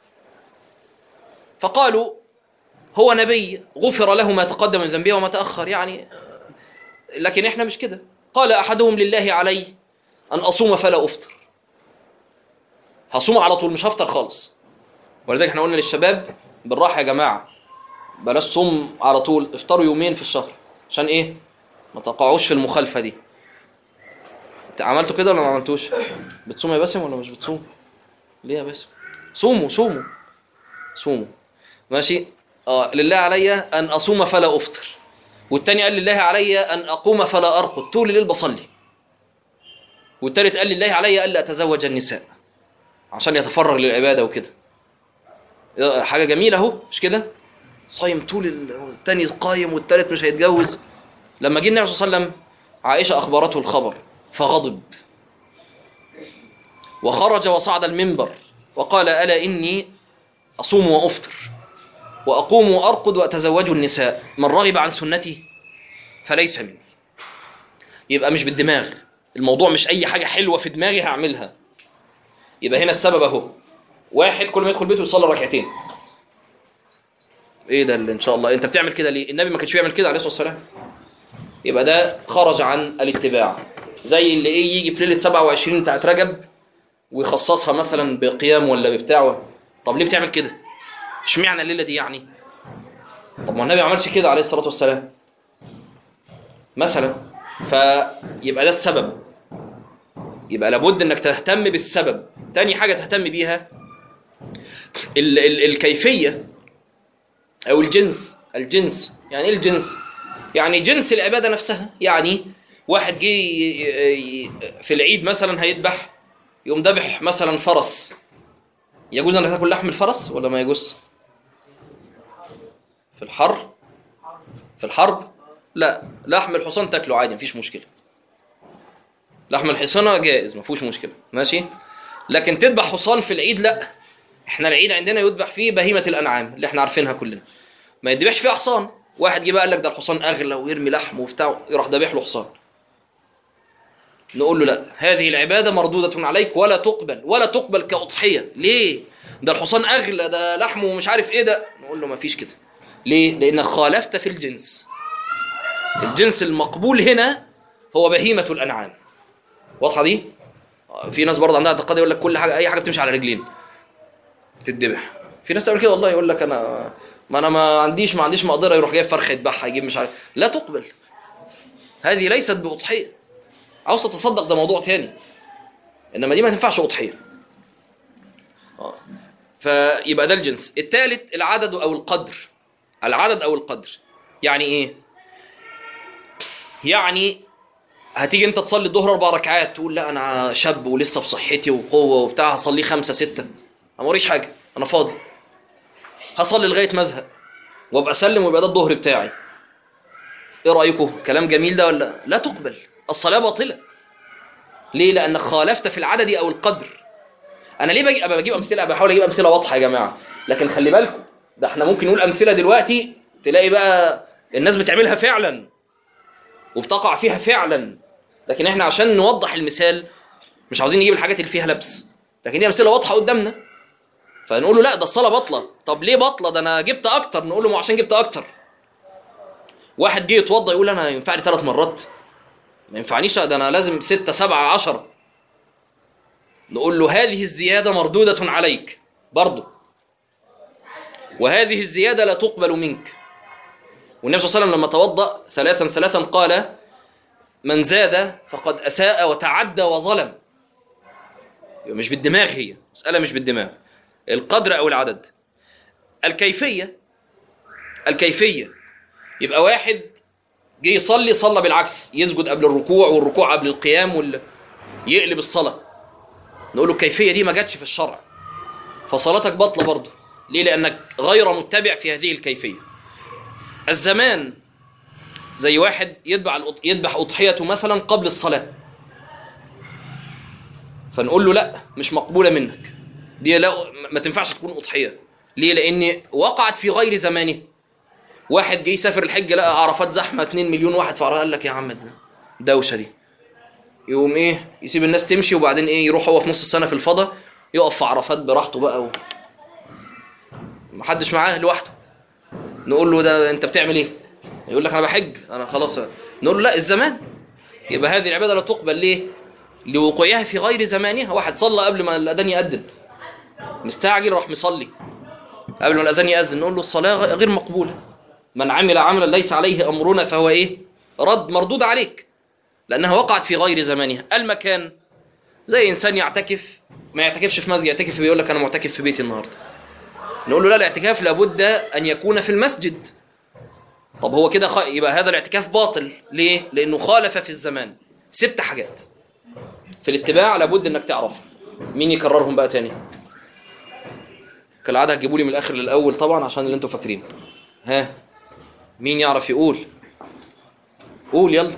فقالوا هو نبي غفر له ما تقدم من ذنبه وما تأخر يعني لكن احنا مش كده قال أحدهم لله علي أن أصوم فلا أفطر هصوم على طول مش هفطر خالص ولذلك احنا قلنا للشباب بالراحة يا جماعة بلاش صوم على طول افطروا يومين في الشهر عشان ايه ما تقعوش في المخالفة دي انت عملتوا كده ولا ما عملتوش بتصوم يا باسم ولا مش بتصوم ليه يا باسم صوموا صوموا صوموا ماشي آه لله علي أن أصوم فلا أفطر والتاني قال لله علي أن أقوم فلا أرقد طول الليل بصلي والتالت قال لله علي ألا أتزوج النساء عشان يتفرغ للعبادة وكده آه، حاجة جميلة أهو مش كده صايم طول ال- التاني قايم والتالت مش هيتجوز لما جه النبي صلى الله عليه وسلم عائشة أخبرته الخبر فغضب وخرج وصعد المنبر وقال ألا إني أصوم وأفطر وأقوم وأرقد وأتزوج النساء من رغب عن سنتي فليس مني يبقى مش بالدماغ الموضوع مش أي حاجة حلوة في دماغي هعملها يبقى هنا السبب أهو واحد كل ما يدخل بيته يصلي ركعتين ايه ده اللي ان شاء الله انت بتعمل كده ليه النبي ما كانش بيعمل كده عليه الصلاه والسلام يبقى ده خرج عن الاتباع زي اللي ايه يجي في ليله 27 بتاعت رجب ويخصصها مثلا بقيام ولا ببتاع طب ليه بتعمل كده اشمعنى الليله دي يعني طب ما النبي ما عملش كده عليه الصلاه والسلام مثلا فيبقى ده السبب يبقى لابد انك تهتم بالسبب تاني حاجه تهتم بيها ال ال الكيفيه او الجنس الجنس يعني ايه الجنس يعني جنس العباده نفسها يعني واحد جه ي- ي- في العيد مثلا هيذبح يقوم ذبح مثلا فرس يجوز انك تاكل لحم الفرس ولا ما يجوز في الحر في الحرب لا لحم الحصان تاكله عادي مفيش مشكله لحم الحصانه جائز مفيش مشكله ماشي لكن تذبح حصان في العيد لا احنا العيد عندنا يذبح فيه بهيمه الانعام اللي احنا عارفينها كلنا ما يذبحش فيه حصان واحد جه بقى قال لك ده الحصان اغلى ويرمي لحم وبتاع يروح ذابح له حصان نقول له لا هذه العباده مردوده عليك ولا تقبل ولا تقبل كاضحيه ليه ده الحصان اغلى ده لحمه مش عارف ايه ده نقول له ما فيش كده ليه لانك خالفت في الجنس الجنس المقبول هنا هو بهيمه الانعام واضحه دي في ناس برضه عندها اعتقاد يقول لك كل حاجه اي حاجه بتمشي على رجلين تتذبح في ناس تقول كده والله يقول لك انا ما انا ما عنديش ما عنديش مقدره يروح جايب فرخه يذبحها يجيب مش عارف لا تقبل هذه ليست باضحيه عاوز تتصدق ده موضوع تاني انما دي ما تنفعش اضحيه آه. فيبقى ده الجنس الثالث العدد او القدر العدد او القدر يعني ايه يعني هتيجي انت تصلي الظهر اربع ركعات تقول لا انا شاب ولسه بصحتي وقوه وبتاع هصلي خمسه سته انا ما وريش حاجه انا فاضي هصلي لغايه ما ازهق وابقى اسلم ويبقى ده الظهر بتاعي ايه رايكم كلام جميل ده ولا لا تقبل الصلاه باطله ليه لانك خالفت في العدد او القدر انا ليه باجي ابقى بجيب امثله بحاول اجيب امثله واضحه يا جماعه لكن خلي بالكم ده احنا ممكن نقول امثله دلوقتي تلاقي بقى الناس بتعملها فعلا وبتقع فيها فعلا لكن احنا عشان نوضح المثال مش عاوزين نجيب الحاجات اللي فيها لبس لكن دي امثله واضحه قدامنا فنقول له لا ده الصلاه باطله طب ليه باطله ده انا جبت اكتر نقول له ما عشان جبت اكتر واحد جه يتوضى يقول انا ينفع لي ثلاث مرات ما ينفعنيش ده انا لازم ستة سبعة عشرة نقول له هذه الزيادة مردودة عليك برضه وهذه الزيادة لا تقبل منك والنبي صلى الله عليه وسلم لما توضأ ثلاثا ثلاثا قال من زاد فقد أساء وتعدى وظلم يبقى مش بالدماغ هي مسألة مش بالدماغ القدر أو العدد الكيفية الكيفية يبقى واحد جه يصلي صلى بالعكس يسجد قبل الركوع والركوع قبل القيام وال... يقلب الصلاة نقول له الكيفية دي ما جاتش في الشرع فصلاتك باطلة برضه ليه لأنك غير متبع في هذه الكيفية الزمان زي واحد يذبح الأض- يذبح أضحيته مثلا قبل الصلاة فنقول له لا مش مقبولة منك دي لا ما تنفعش تكون أضحية ليه لأن وقعت في غير زمانه واحد جه يسافر الحج لقى عرفات زحمه 2 مليون واحد في عرفات قال لك يا عم ده دوشه دي يقوم ايه يسيب الناس تمشي وبعدين ايه يروح هو في نص السنه في الفضاء يقف في عرفات براحته بقى و... محدش معاه لوحده نقول له ده انت بتعمل ايه يقول لك انا بحج انا خلاص نقول له لا الزمان يبقى هذه العباده لا تقبل ليه لوقوعها في غير زمانها واحد صلى قبل ما الاذان يأذن مستعجل راح مصلي قبل ما الاذان يأذن نقول له الصلاه غير مقبوله من عمل عملا ليس عليه امرنا فهو ايه رد مردود عليك لانها وقعت في غير زمانها المكان زي انسان يعتكف ما يعتكفش في مسجد يعتكف بيقول لك انا معتكف في بيتي النهارده نقول له لا الاعتكاف لابد ان يكون في المسجد طب هو كده خ... يبقى هذا الاعتكاف باطل ليه لانه خالف في الزمان ست حاجات في الاتباع لابد انك تعرف مين يكررهم بقى تاني كالعاده هتجيبوا لي من الاخر للاول طبعا عشان اللي انتوا فاكرينه ها مين يعرف يقول قول يلا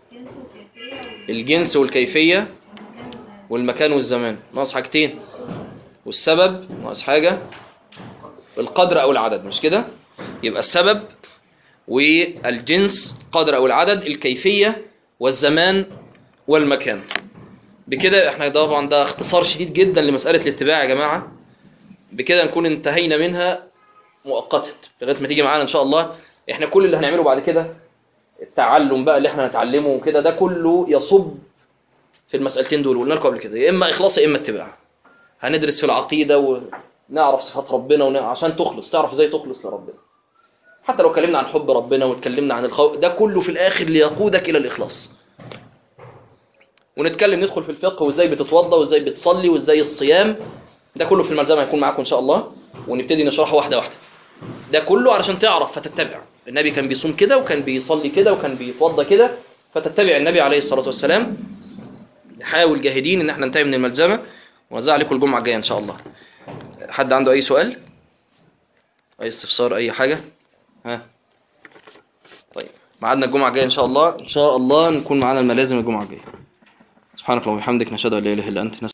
الجنس والكيفية والمكان والزمان ناقص حاجتين والسبب ناقص حاجة القدر أو العدد مش كده يبقى السبب والجنس قدر أو العدد الكيفية والزمان والمكان بكده احنا طبعا ده اختصار شديد جدا لمسألة الاتباع يا جماعة بكده نكون انتهينا منها مؤقتا لغايه ما تيجي معانا ان شاء الله احنا كل اللي هنعمله بعد كده التعلم بقى اللي احنا هنتعلمه وكده ده كله يصب في المسألتين دول قلنا لكم قبل كده يا اما اخلاص يا اما اتباع هندرس في العقيده ونعرف صفات ربنا ونعرف عشان تخلص تعرف ازاي تخلص لربنا حتى لو اتكلمنا عن حب ربنا واتكلمنا عن الخوف ده كله في الاخر ليقودك الى الاخلاص ونتكلم ندخل في الفقه وازاي بتتوضى وازاي بتصلي وازاي الصيام ده كله في الملزمه هيكون معاكم ان شاء الله ونبتدي نشرحه واحده واحده ده كله علشان تعرف فتتبع النبي كان بيصوم كده وكان بيصلي كده وكان بيتوضى كده فتتبع النبي عليه الصلاه والسلام نحاول جاهدين ان احنا ننتهي من الملزمه ونوزع عليكم الجمعه الجايه ان شاء الله حد عنده اي سؤال اي استفسار اي حاجه ها طيب ميعادنا الجمعه الجايه ان شاء الله ان شاء الله نكون معانا الملازم الجمعه الجايه سبحانك اللهم وبحمدك نشهد ان لا اله الا انت